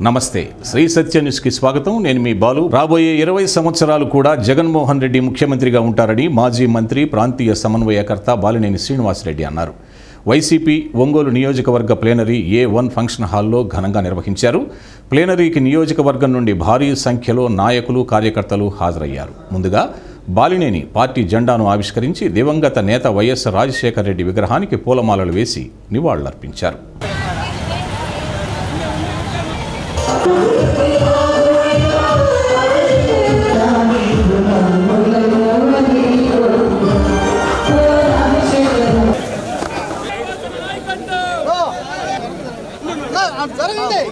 నమస్తే శ్రీ సత్య న్యూస్కి స్వాగతం నేను మీ బాలు రాబోయే ఇరవై సంవత్సరాలు కూడా జగన్మోహన్ రెడ్డి ముఖ్యమంత్రిగా ఉంటారని మాజీ మంత్రి ప్రాంతీయ సమన్వయకర్త బాలినేని శ్రీనివాసరెడ్డి అన్నారు వైసీపీ ఒంగోలు నియోజకవర్గ ప్లేనరీ ఏ వన్ ఫంక్షన్ హాల్లో ఘనంగా నిర్వహించారు ప్లేనరీకి నియోజకవర్గం నుండి భారీ సంఖ్యలో నాయకులు కార్యకర్తలు హాజరయ్యారు ముందుగా బాలినేని పార్టీ జెండాను ఆవిష్కరించి దివంగత నేత వైఎస్ రాజశేఖర రెడ్డి విగ్రహానికి పూలమాలలు వేసి నివాళులర్పించారు జరగండి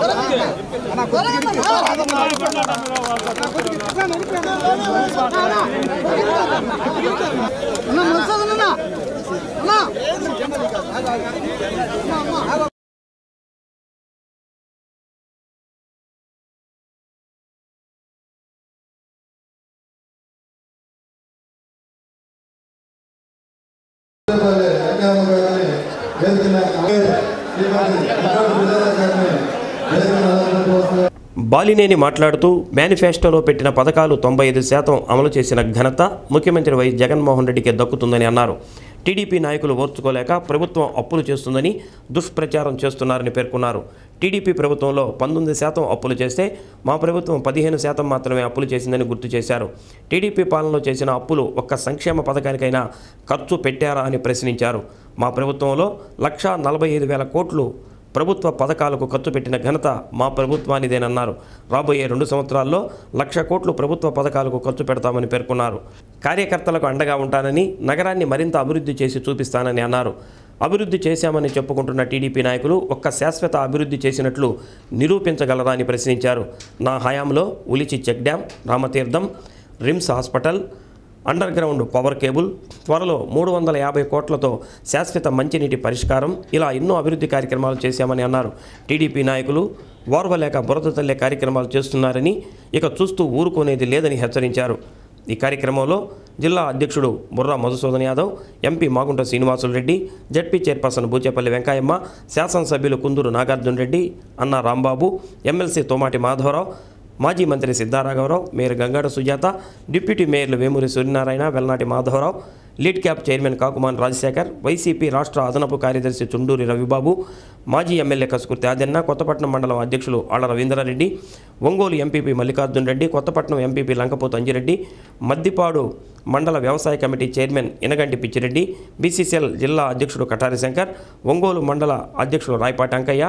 బాలినేని మాట్లాడుతూ మేనిఫెస్టోలో పెట్టిన పథకాలు తొంభై ఐదు శాతం అమలు చేసిన ఘనత ముఖ్యమంత్రి వైఎస్ జగన్మోహన్ రెడ్డికి దక్కుతుందని అన్నారు టీడీపీ నాయకులు ఓర్చుకోలేక ప్రభుత్వం అప్పులు చేస్తుందని దుష్ప్రచారం చేస్తున్నారని పేర్కొన్నారు టీడీపీ ప్రభుత్వంలో పంతొమ్మిది శాతం అప్పులు చేస్తే మా ప్రభుత్వం పదిహేను శాతం మాత్రమే అప్పులు చేసిందని గుర్తు చేశారు టీడీపీ పాలనలో చేసిన అప్పులు ఒక్క సంక్షేమ పథకానికైనా ఖర్చు పెట్టారా అని ప్రశ్నించారు మా ప్రభుత్వంలో లక్షా నలభై ఐదు వేల కోట్లు ప్రభుత్వ పథకాలకు ఖర్చు పెట్టిన ఘనత మా ప్రభుత్వానిదేనన్నారు రాబోయే రెండు సంవత్సరాల్లో లక్ష కోట్లు ప్రభుత్వ పథకాలకు ఖర్చు పెడతామని పేర్కొన్నారు కార్యకర్తలకు అండగా ఉంటానని నగరాన్ని మరింత అభివృద్ధి చేసి చూపిస్తానని అన్నారు అభివృద్ధి చేశామని చెప్పుకుంటున్న టీడీపీ నాయకులు ఒక్క శాశ్వత అభివృద్ధి చేసినట్లు నిరూపించగలరా అని ప్రశ్నించారు నా హయాంలో Ulichi check dam Ramatheertham RIMS hospital underground power cable త్వరలో మూడు వందల యాభై కోట్లతో శాశ్వత మంచినీటి పరిష్కారం ఇలా ఎన్నో అభివృద్ధి కార్యక్రమాలు చేశామని అన్నారు టీడీపీ నాయకులు ఓర్వలేక బురద తల్లే కార్యక్రమాలు చేస్తున్నారని ఇక చూస్తూ ఊరుకునేది లేదని హెచ్చరించారు ఈ కార్యక్రమంలో జిల్లా అధ్యక్షుడు Burra Madhusudan Yadav MP Magunta Srinivasulu Reddy ZP chairperson Bucheppalli Venkayamma శాసనసభ్యులు కుందూరు నాగార్జున రెడ్డి అన్న రాంబాబు ఎమ్మెల్సీ తోమాటి మాధవరావు మాజీ మంత్రి సిద్ధారాఘవరావు మేయర్ గంగాడ సుజాత డిప్యూటీ మేయర్లు Vemuri Suryanarayana Velnati Madhavarao lead cap chairman Kakumanu Rajasekhar YCP రాష్ట్ర అదనపు కార్యదర్శి చుండూరి రవిబాబు మాజీ ఎమ్మెల్యే కసుకుర్తి ఆదన్న కొత్తపట్నం మండలం అధ్యక్షులు ఆళ్ల రవీంద్రారెడ్డి ఒంగోలు ఎంపీపీ మల్లికార్జున్ రెడ్డి కొత్తపట్నం ఎంపీపీ లంకపోతు అంజిరెడ్డి మద్దిపాడు మండల వ్యవసాయ committee chairman Inaganti Pichireddy BCCL జిల్లా అధ్యక్షుడు కటారి శంకర్ ఒంగోలు మండల అధ్యక్షుడు రాయపాటి అంకయ్య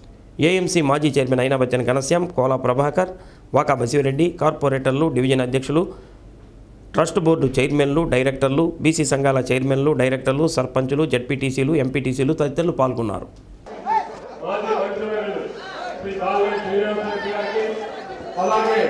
ఏఎంసీ మాజీ చైర్మన్ అయినా బచ్చన్ ఘనశ్యాం కోలా ప్రభాకర్ వాకా బసిరెడ్డి కార్పొరేటర్లు డివిజన్ అధ్యక్షులు ట్రస్ట్ బోర్డు చైర్మన్లు డైరెక్టర్లు బీసీ సంఘాల చైర్మన్లు డైరెక్టర్లు సర్పంచులు జడ్పీటీసీలు ఎంపీటీసీలు తదితరులు పాల్గొన్నారు మాజీ మంత్రివర్యులు శ్రీ కాలువరి శ్రీనివాసరెడ్డి గారికి అలాగే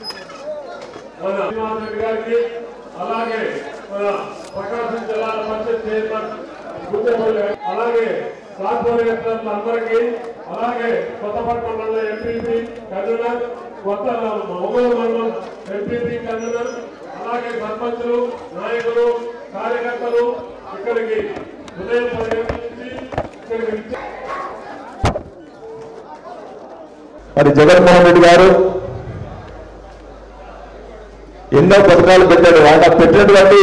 మన శ్రీనివాసరెడ్డి గారికి అలాగే మన ప్రకాశం జిల్లాల పరిషత్ చైర్మన్ గుండెపల్లి అలాగే కార్పొరేటర్లు అందరికీ అలాగే కొత్తపట్నం మండలం ఎంపీపీ కన్వీనర్ కొత్త ఒంగోలు మండలం ఎంపీపీ కన్వీనర్ అలాగే సర్పంచులు నాయకులు కార్యకర్తలు ఇక్కడికి ఉదయం పది గంటల నుంచి ఇక్కడికి విచ్చి- మరి జగన్మోహన్ రెడ్డి గారు ఎన్నో పథకాలు పెట్టాడు ఆయన పెట్టినటువంటి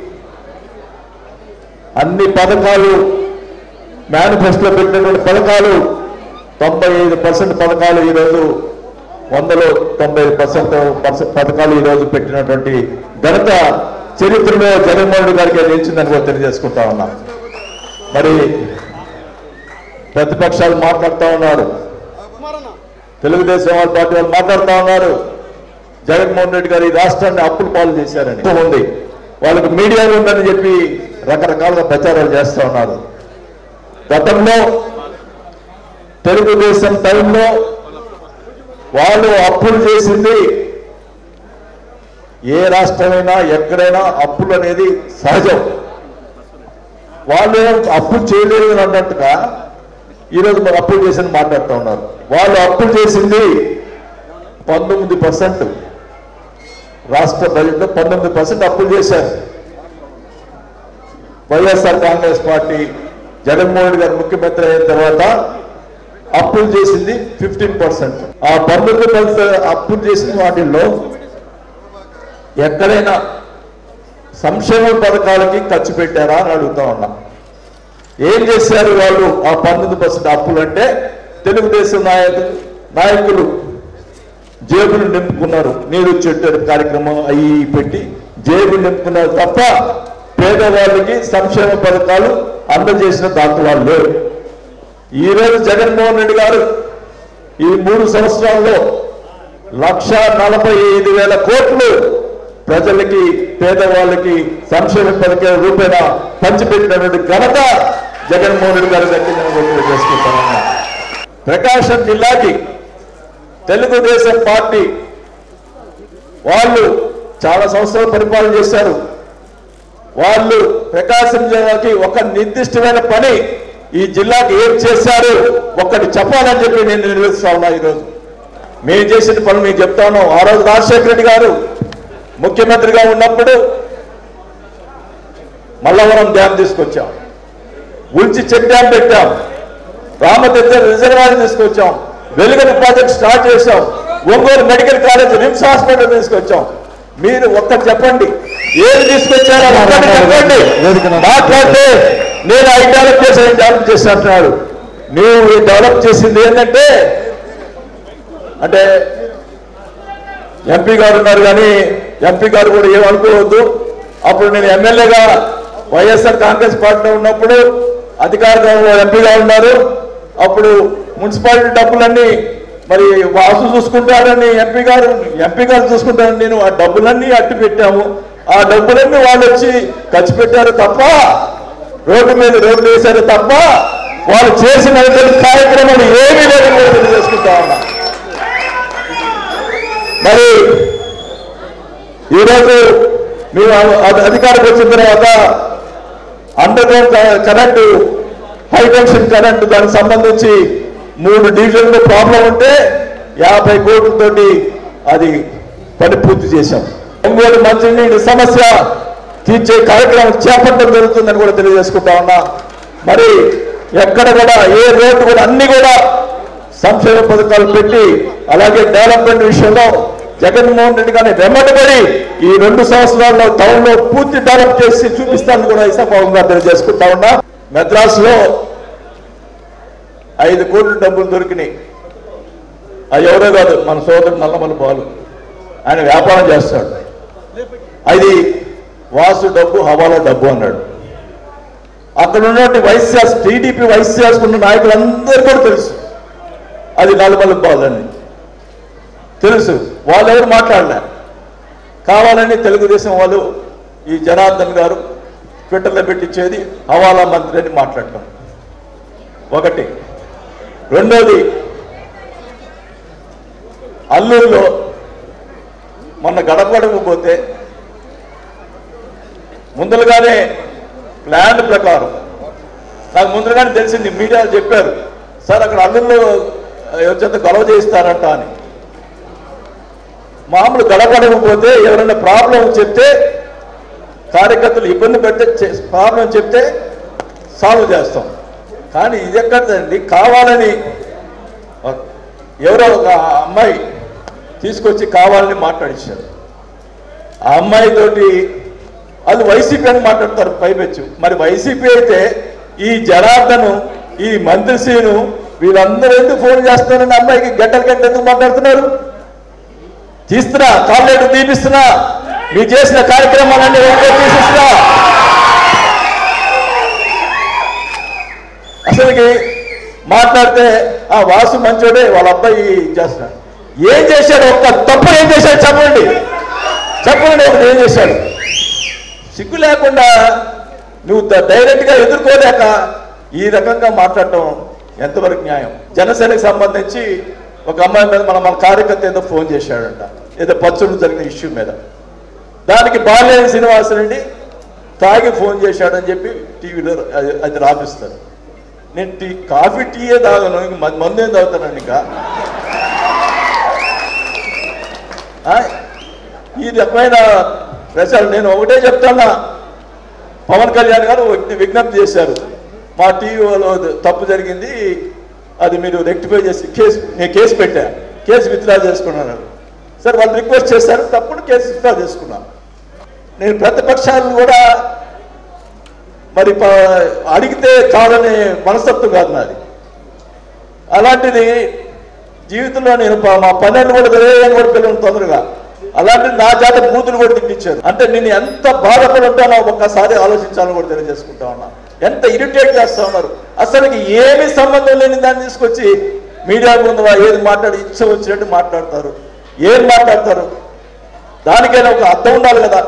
అన్ని పథకాలు మేనిఫెస్టోలో పెట్టినటువంటి పథకాలు తొంభై ఐదు పర్సెంట్ పథకాలు ఈరోజు వందలో తొంభై ఐదు పర్సెంట్ పథకాలు ఈరోజు పెట్టినటువంటి ఘనత చరిత్రలో జగన్మోహన్ రెడ్డి గారికి నిలిచిందని కూడా తెలియజేసుకుంటా ఉన్నా మరి ప్రతిపక్షాలు మాట్లాడుతూ ఉన్నారు తెలుగుదేశం వాళ్ళ పార్టీ వాళ్ళు మాట్లాడుతూ ఉన్నారు జగన్మోహన్ రెడ్డి గారు ఈ రాష్ట్రాన్ని అప్పుల పాలు చేశారని ఉంది వాళ్ళకి మీడియా ఉందని చెప్పి రకరకాలుగా ప్రచారాలు చేస్తూ ఉన్నారు గతంలో తెలుగుదేశం టైంలో వాళ్ళు అప్పులు చేసింది ఏ రాష్ట్రమైనా ఎక్కడైనా అప్పులు అనేది సహజం వాళ్ళు ఏం అప్పులు చేయలేదు అని అన్నట్టుగా ఈరోజు మరి అప్పులు చేసిన మాట్లాడుతూ ఉన్నారు వాళ్ళు అప్పులు చేసింది పంతొమ్మిది పర్సెంట్ రాష్ట్ర బడ్జెట్లో పంతొమ్మిది పర్సెంట్ అప్పులు చేశారు YSR Congress party Jaganmohan Reddy గారు ముఖ్యమంత్రి అయిన తర్వాత అప్పులు చేసింది ఫిఫ్టీన్ పర్సెంట్ ఆ పంతొమ్మిది పర్సెంట్ అప్పులు చేసిన వాటిల్లో ఎక్కడైనా సంక్షేమ పథకాలకి ఖర్చు పెట్టారా అని అడుగుతా ఉన్నా ఏం చేశారు వాళ్ళు ఆ పంతొమ్మిది పర్సెంట్ అప్పులు అంటే తెలుగుదేశం నాయకులు నాయకులు జేబులు నింపుకున్నారు నీరు చెట్టు కార్యక్రమం అవి పెట్టి జేబులు నింపుకున్నారు తప్ప పేదవాళ్ళకి సంక్షేమ పథకాలు అందజేసిన దాఖలాలు లేవు ఈ రోజు జగన్మోహన్ రెడ్డి గారు ఈ మూడు సంవత్సరాల్లో లక్ష నలభై ఐదు వేల కోట్లు ప్రజలకి పేదవాళ్ళకి సంక్షేమ పథకాల రూపేణ పంచిపెట్టినటువంటి ఘనత జగన్మోహన్ రెడ్డి గారి దగ్గర చేసుకుంటామన్నా ప్రకాశం జిల్లాకి తెలుగుదేశం పార్టీ వాళ్ళు చాలా సంవత్సరాలు పరిపాలన చేశారు వాళ్ళు ప్రకాశం జిల్లాకి ఒక నిర్దిష్టమైన పని ఈ జిల్లాకి ఏం చేశారు ఒక్కటి చెప్పాలని చెప్పి నేను నిలుస్తా ఉన్నా ఈరోజు మేము చేసిన పనులు మీకు చెప్తాను ఆ రోజు రాజశేఖర రెడ్డి గారు ముఖ్యమంత్రిగా ఉన్నప్పుడు మల్లవరం డ్యామ్ తీసుకొచ్చాం ఉల్చి చెక్ డ్యామ్ పెట్టాం రామతీర్థ రిజర్వాయర్ తీసుకొచ్చాం వెలుగుల ప్రాజెక్ట్ స్టార్ట్ చేశాం Ongole medical college RIMS hospital తీసుకొచ్చాం మీరు ఒక్కటి చెప్పండి ఏది తీసుకొచ్చారో ఒక్కటి చెప్పండి మాట్లాడితే నేను ఐ డెవలప్ చేశాను డెవలప్ చేసి అంటున్నాడు నువ్వు డెవలప్ చేసింది ఏంటంటే అంటే ఎంపీ గారు ఉన్నారు కానీ ఎంపీ గారు కూడా ఏమనుకోవద్దు అప్పుడు నేను ఎమ్మెల్యేగా వైఎస్ఆర్ కాంగ్రెస్ పార్టీలో ఉన్నప్పుడు అధికారంలో ఎంపీగా ఉన్నారు అప్పుడు మున్సిపాలిటీ డబ్బులన్నీ మరి వాసు చూసుకుంటారని ఎంపీ గారు ఎంపీ గారు చూసుకుంటారని నేను ఆ డబ్బులన్నీ అట్టు పెట్టాము ఆ డబ్బులన్నీ వాళ్ళు వచ్చి ఖర్చు పెట్టారు తప్ప రోడ్డు మీద రోడ్డు వేశారు తప్ప వాళ్ళు చేసిన కార్యక్రమాలు ఏమీ లేదని కూడా తెలియజేసుకుంటా ఉన్నా మరి ఈరోజు మేము అధ- అధికారికి వచ్చిన తర్వాత అండర్ గ్రౌండ్ క- కరెంటు హై టెన్షన్ కరెంటు దానికి సంబంధించి మూడు డివిజన్లు ప్రాబ్లం ఉంటే యాభై కోట్లతోటి అది పని పూర్తి చేశాం ఒంగోలు మంచినీటి సమస్య తీర్చే కార్యక్రమం చేపట్టడం జరుగుతుందని కూడా తెలియజేసుకుంటా ఉన్నా మరి ఎక్కడ కూడా ఏ రోడ్డు కూడా అన్ని కూడా సంక్షేమ పథకాలు పెట్టి అలాగే డెవలప్మెంట్ విషయంలో జగన్మోహన్ రెడ్డి గారిని వెంబడబడి ఈ రెండు సంవత్సరాల్లో టౌన్ లో పూర్తి డెవలప్ చేసి చూపిస్తానని కూడా ఈ సభావంగా తెలియజేసుకుంటా ఉన్నా మెద్రాసులో ఐదు కోట్ల డబ్బులు దొరికినాయి అది ఎవరో కాదు మన సోదరుడు నల్లమల్లి బాలు ఆయన వ్యాపారం చేస్తాడు అది వాసు డబ్బు హవాలా డబ్బు అన్నాడు అక్కడ ఉన్నటువంటి వైశ్యాస్ టీడీపీ వైశ్యాస్ ఉన్న నాయకులందరూ కూడా తెలుసు అది నల్లమల్లి బాలు అని తెలుసు వాళ్ళు ఎవరు మాట్లాడలే కావాలని తెలుగుదేశం వాళ్ళు ఈ జనార్దన్ గారు ట్విట్టర్లో పెట్టించేది హవాలా మంత్రి అని మాట్లాడటం ఒకటి రెండోది అల్లూరులో మొన్న గడప గడపకు పోతే ముందలుగానే ప్లాన్ ప్రకారం నాకు ముందుగానే తెలిసింది మీడియా చెప్పారు సార్ అక్కడ అల్లుల్లో వచ్చేంత గొడవ చేయిస్తారంట అని మామూలు గడపడకపోతే ఎవరైనా ప్రాబ్లం చెప్తే కార్యకర్తలు ఇబ్బంది పెడితే ప్రాబ్లం చెప్తే సాల్వ్ చేస్తాం కానీ ఇది ఎక్కడండి కావాలని ఎవరో ఒక అమ్మాయి తీసుకొచ్చి కావాలని మాట్లాడించారు ఆ అమ్మాయి తోటి అది వైసీపీ అని మాట్లాడతారు పైపెచ్చు మరి వైసీపీ అయితే ఈ జనార్దను ఈ మంత్రిశ్రీను వీళ్ళందరూ ఎందుకు ఫోన్ చేస్తున్నారని అమ్మాయికి గంటల గంట ఎందుకు మాట్లాడుతున్నారు తీస్తున్నా కాళ్ళేటు తీపిస్తున్నా మీరు చేసిన కార్యక్రమాలన్నీ ఒకటే తీసిస్తున్నా అసలుకి మాట్లాడితే ఆ వాసు మంచోడే వాళ్ళ అబ్బాయి చేస్తున్నాడు ఏం చేశాడు ఒక్క తప్పు ఏం చేశాడు చెప్పండి చెప్పండి ఒకటి ఏం చేశాడు సిగ్గు లేకుండా నువ్వు ద- డైరెక్ట్గా ఎదుర్కోలేక ఈ రకంగా మాట్లాడటం ఎంతవరకు న్యాయం జనసేనకు సంబంధించి ఒక అమ్మాయి మీద మన మన కార్యకర్త ఏదో ఫోన్ చేశాడంట ఏదో పచ్చుడు జరిగిన ఇష్యూ మీద దానికి బాలేని శ్రీనివాసరెడ్డి తాగి ఫోన్ చేశాడని చెప్పి టీవీలో అది అది రాపిస్తారు నేను టీ కాఫీ టీయే తాగను ఇంక మందు- మందు ఏం తాగుతానండి ఇంకా ఆ? ఈ రకమైన ప్రచారం నేను ఒకటే చెప్తున్నా పవన్ కళ్యాణ్ గారు విజ్ఞ- విజ్ఞప్తి చేశారు మా టీవీలో తప్పు జరిగింది అది మీరు రెక్టిఫై చేసి కేసు నేను కేసు పెట్టా కేసు విత్డ్రా చేసుకున్నాను సరే వాళ్ళు రిక్వెస్ట్ చేశారు తప్పుడు కేసు విత్డ్రా చేసుకున్నాను నేను ప్రతిపక్షాలను కూడా మరి ప- అడిగితే కాదనే మనస్తత్వం కాదు నాది అలాంటిది జీవితంలో నేను ప- మా పన్నెండు కూడా తెలియని కూడా పిల్లలు తొందరగా అలాంటి నా జాత బూతులు కూడా తిప్పించారు అంటే నేను ఎంత బాధపడి ఉంటానో ఒక్కసారి ఆలోచించాలని కూడా తెలియజేసుకుంటా ఉన్నా ఎంత ఇరిటేట్ చేస్తా ఉన్నారు అసలుకి ఏమీ సంబంధం లేని దాన్ని తీసుకొచ్చి మీడియా ముందు వా- ఏది మాట్లాడి ఇచ్చ వచ్చినట్టు మాట్లాడతారు ఏం మాట్లాడతారు దానికైనా ఒక అర్థం ఉండాలి కదా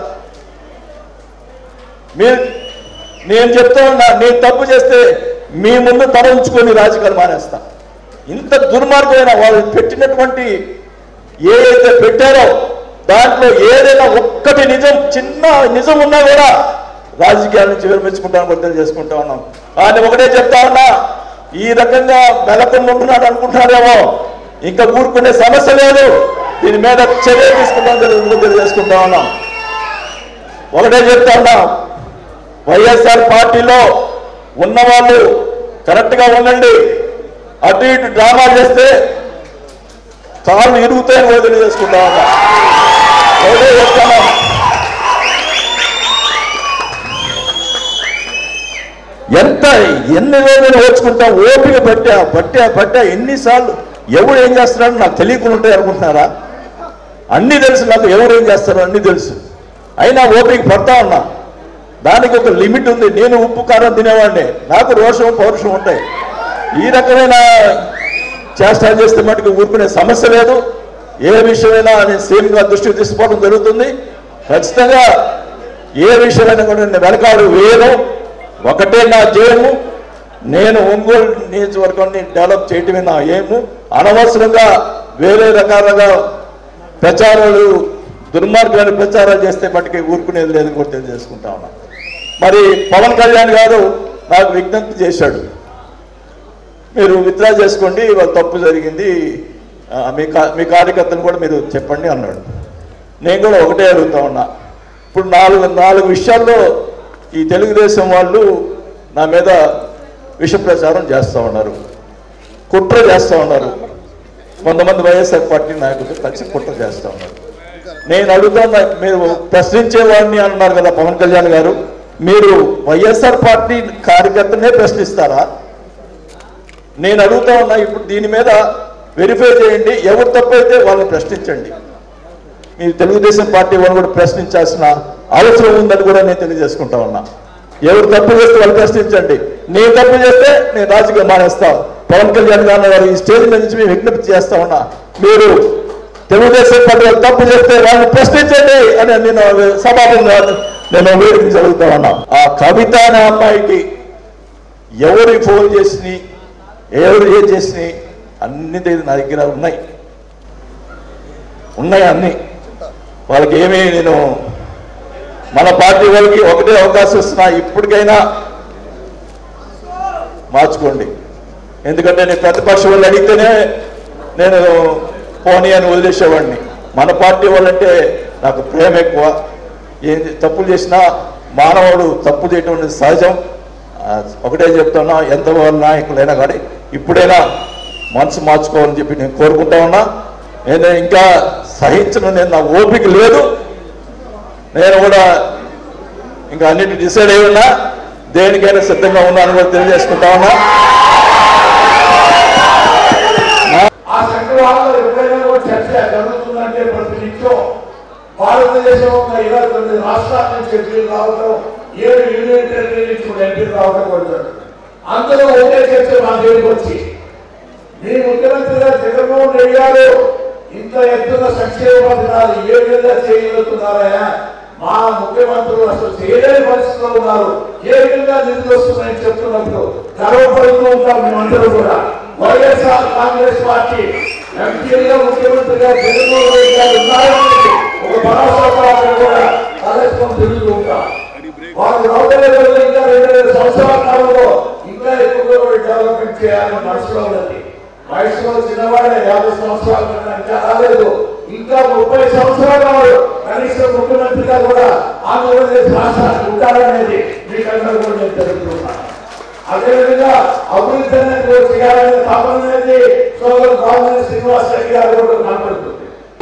మీరు నేను చెప్తా ఉన్నా నేను తప్పు చేస్తే మీ ముందు తల ఉంచుకొని రాజకీయాలు మానేస్తా ఇంత దుర్మార్గమైన వాళ్ళు పెట్టినటువంటి ఏదైతే పెట్టారో దాంట్లో ఏదైనా ఒక్కటి నిజం చిన్న నిజం ఉన్నా కూడా రాజకీయాల నుంచి విరమించుకుంటాను కూడా తెలియజేసుకుంటా ఉన్నాం కానీ ఒకటే చెప్తా ఉన్నా ఈ రకంగా మెలకొని ఉంటున్నాడు అనుకుంటున్నారేమో ఇంకా ఊరుకునే సమస్య లేదు దీని మీద చర్య తీసుకుంటాం తెలియజేసుకుంటా ఉన్నాం ఒకటే చెప్తా ఉన్నాం వైఎస్ఆర్ పార్టీలో ఉన్నవాళ్ళు కరెక్ట్గా ఉండండి అటు ఇటు డ్రామా చేస్తే కాళ్ళు ఇరుగుతాయని కూడా తెలియజేసుకుంటా ఉన్నా ఒకటే చెప్తాను ఎంత ఎన్ని రోజులు ఓర్చుకుంటాం ఓపిక పట్టా పట్టా పట్టా ఎన్నిసార్లు ఎవడు ఏం చేస్తున్నాడో నాకు తెలియకుండా ఉంటాయి అనుకుంటున్నారా అన్నీ తెలుసు నాకు ఎవరు ఏం చేస్తారో అన్నీ తెలుసు అయినా ఓపిక పడతా ఉన్నా దానికి ఒక లిమిట్ ఉంది నేను ఉప్పు కారం తినేవాడిని నాకు రోషం పౌరుషం ఉంటాయి ఈ రకమైన చేష్టాలు చేస్తే మటుకు ఊరుకునే సమస్య లేదు ఏ విషయమైనా నేను సేమ్గా దృష్టికి తీసుకోవడం జరుగుతుంది ఖచ్చితంగా ఏ విషయమైనా కూడా నేను వెనకాడు వేయను ఒకటే నా జయము నేను ఒంగోలు నియోజకవర్గాన్ని డెవలప్ చేయటమే నా ఏము అనవసరంగా వేరే రకాలుగా ప్రచారాలు దుర్మార్గమైన ప్రచారాలు చేస్తే మటుకి ఊరుకునేది లేదని కూడా తెలియజేసుకుంటా ఉన్నా మరి పవన్ కళ్యాణ్ గారు నాకు విజ్ఞప్తి చేశాడు మీరు విత్డ్రా చేసుకోండి ఇవాళ తప్పు జరిగింది ఆ, మీ కా- మీ కార్యకర్తలు కూడా మీరు చెప్పండి అన్నాడు నేను కూడా ఒకటే అడుగుతా ఉన్నా ఇప్పుడు నాలుగు నాలుగు విషయాల్లో ఈ తెలుగుదేశం వాళ్ళు నా మీద విష ప్రచారం చేస్తూ ఉన్నారు కుట్ర చేస్తూ ఉన్నారు కొంతమంది వైఎస్ఆర్ పార్టీ నాయకులు కలిసి కుట్ర చేస్తూ ఉన్నారు నేను అడుగుతున్నా మీరు ప్రశ్నించేవాడిని అన్నారు కదా పవన్ కళ్యాణ్ గారు మీరు వైఎస్ఆర్ పార్టీ కార్యకర్తనే ప్రశ్నిస్తారా నేను అడుగుతా ఉన్నా ఇప్పుడు దీని మీద వెరిఫై చేయండి ఎవరు తప్పైతే వాళ్ళని ప్రశ్నించండి మీరు తెలుగుదేశం పార్టీ వాళ్ళు కూడా ప్రశ్నించాల్సిన అవసరం ఉందని కూడా నేను తెలియజేసుకుంటా ఉన్నా ఎవరు తప్పు చేస్తే వాళ్ళు ప్రశ్నించండి నేను తప్పు చేస్తే నేను రాజకీయం మానేస్తా పవన్ కళ్యాణ్ గారు గారు ఈ స్టేజ్ మీద నుంచి మేము విజ్ఞప్తి చేస్తా ఉన్నా మీరు తెలుగుదేశం పార్టీ వాళ్ళు తప్పు చేస్తే వాళ్ళని ప్రశ్నించండి అని నేను సభాపంగా నేను వేదించగలుగుతా ఉన్నా ఆ కవిత అనే అమ్మాయికి ఎవరు ఫోన్ చేసి ఎవరు ఏం చేసి అన్ని దగ్గర నా దగ్గర ఉన్నాయి ఉన్నాయి అన్ని వాళ్ళకి ఏమీ నేను మన పార్టీ వాళ్ళకి ఒకటే అవకాశం ఇస్తున్నా ఇప్పటికైనా మార్చుకోండి ఎందుకంటే నేను ప్రతిపక్ష వాళ్ళు అడిగితేనే నేను పోనీ అని వదిలేసేవాడిని మన పార్టీ వాళ్ళంటే నాకు ప్రేమ ఎక్కువ ఏం తప్పులు చేసినా మానవుడు తప్పు చేయటం అనేది సహజం ఆ, ఒకటే చెప్తున్నా ఎంత వాళ్ళ నాయకులైనా కానీ ఇప్పుడైనా మనసు మార్చుకోవాలని చెప్పి నేను కోరుకుంటా ఉన్నా నేను ఇంకా సహించను నేను నా ఓపిక లేదు నేను కూడా ఇంకా అన్నిటి డిసైడ్ అయి ఉన్నా దేనికైనా సిద్ధంగా ఉన్నాను కూడా తెలియజేసుకుంటా ఉన్నా ఆ సంఘవాదంలో ఎప్పుడైనా కూడా చర్చ జరుగుతుందంటే ప్రతి నిత్యం భారతదేశం ఒక ఇరవై తొమ్మిది రాష్ట్రాల నుంచి ఎంపీలు రావడం ఏడు యూనియన్ టెరిటరీ నుంచి కూడా ఎంపీలు రావడం కూడా జరుగుతుంది అందరూ ఒకే చర్చ మా దగ్గరికి వచ్చి మీ ముఖ్యమంత్రిగా జగన్మోహన్ రెడ్డి గారు ఇంత ఎత్తున సంక్షేమ పథకాలు ఏ విధంగా చేయగలుగుతున్నారా మా ముఖ్యమంత్రులు అసలు చేయలేని పరిస్థితిలో ఉన్నారు ఏ విధంగా నిధులు వస్తున్నాయని చెప్తున్నప్పుడు గర్వపడుతూ ఉంటాం మేమందరూ కూడా వైఎస్ఆర్ కాంగ్రెస్ పార్టీ ఎంపీగా ముఖ్యమంత్రిగా జగన్మోహన్ రెడ్డి గారు ఉన్నారని ఒక భరోసాతో కూడా తలెత్తుకొని తిరుగుతూ ఉంటాం వాళ్ళు నౌకరీలో ఇంకా రెండు వేల సంవత్సరాల కాలంలో ఇంకా ఎక్కువగా డెవలప్మెంట్ చేయాలని మనసులో ఉన్నది వయసులో చిన్నవాడే యాభై సంవత్సరాల కన్నా ఇంకా రాలేదు ఇంకా ముప్పై సంవత్సరాల వాడు కనీసం ముఖ్యమంత్రిగా కూడా ఆంధ్రప్రదేశ్ రాష్ట్రానికి ఉంటారనేది మీకందరూ కూడా నేను తెలుపుతున్నాను అదేవిధంగా అభివృద్ధి అనేది చేయాలనే తపన అనేది సోదరు బాలనేని శ్రీనివాస్ రెడ్డి గారు కూడా కనపడుతుంది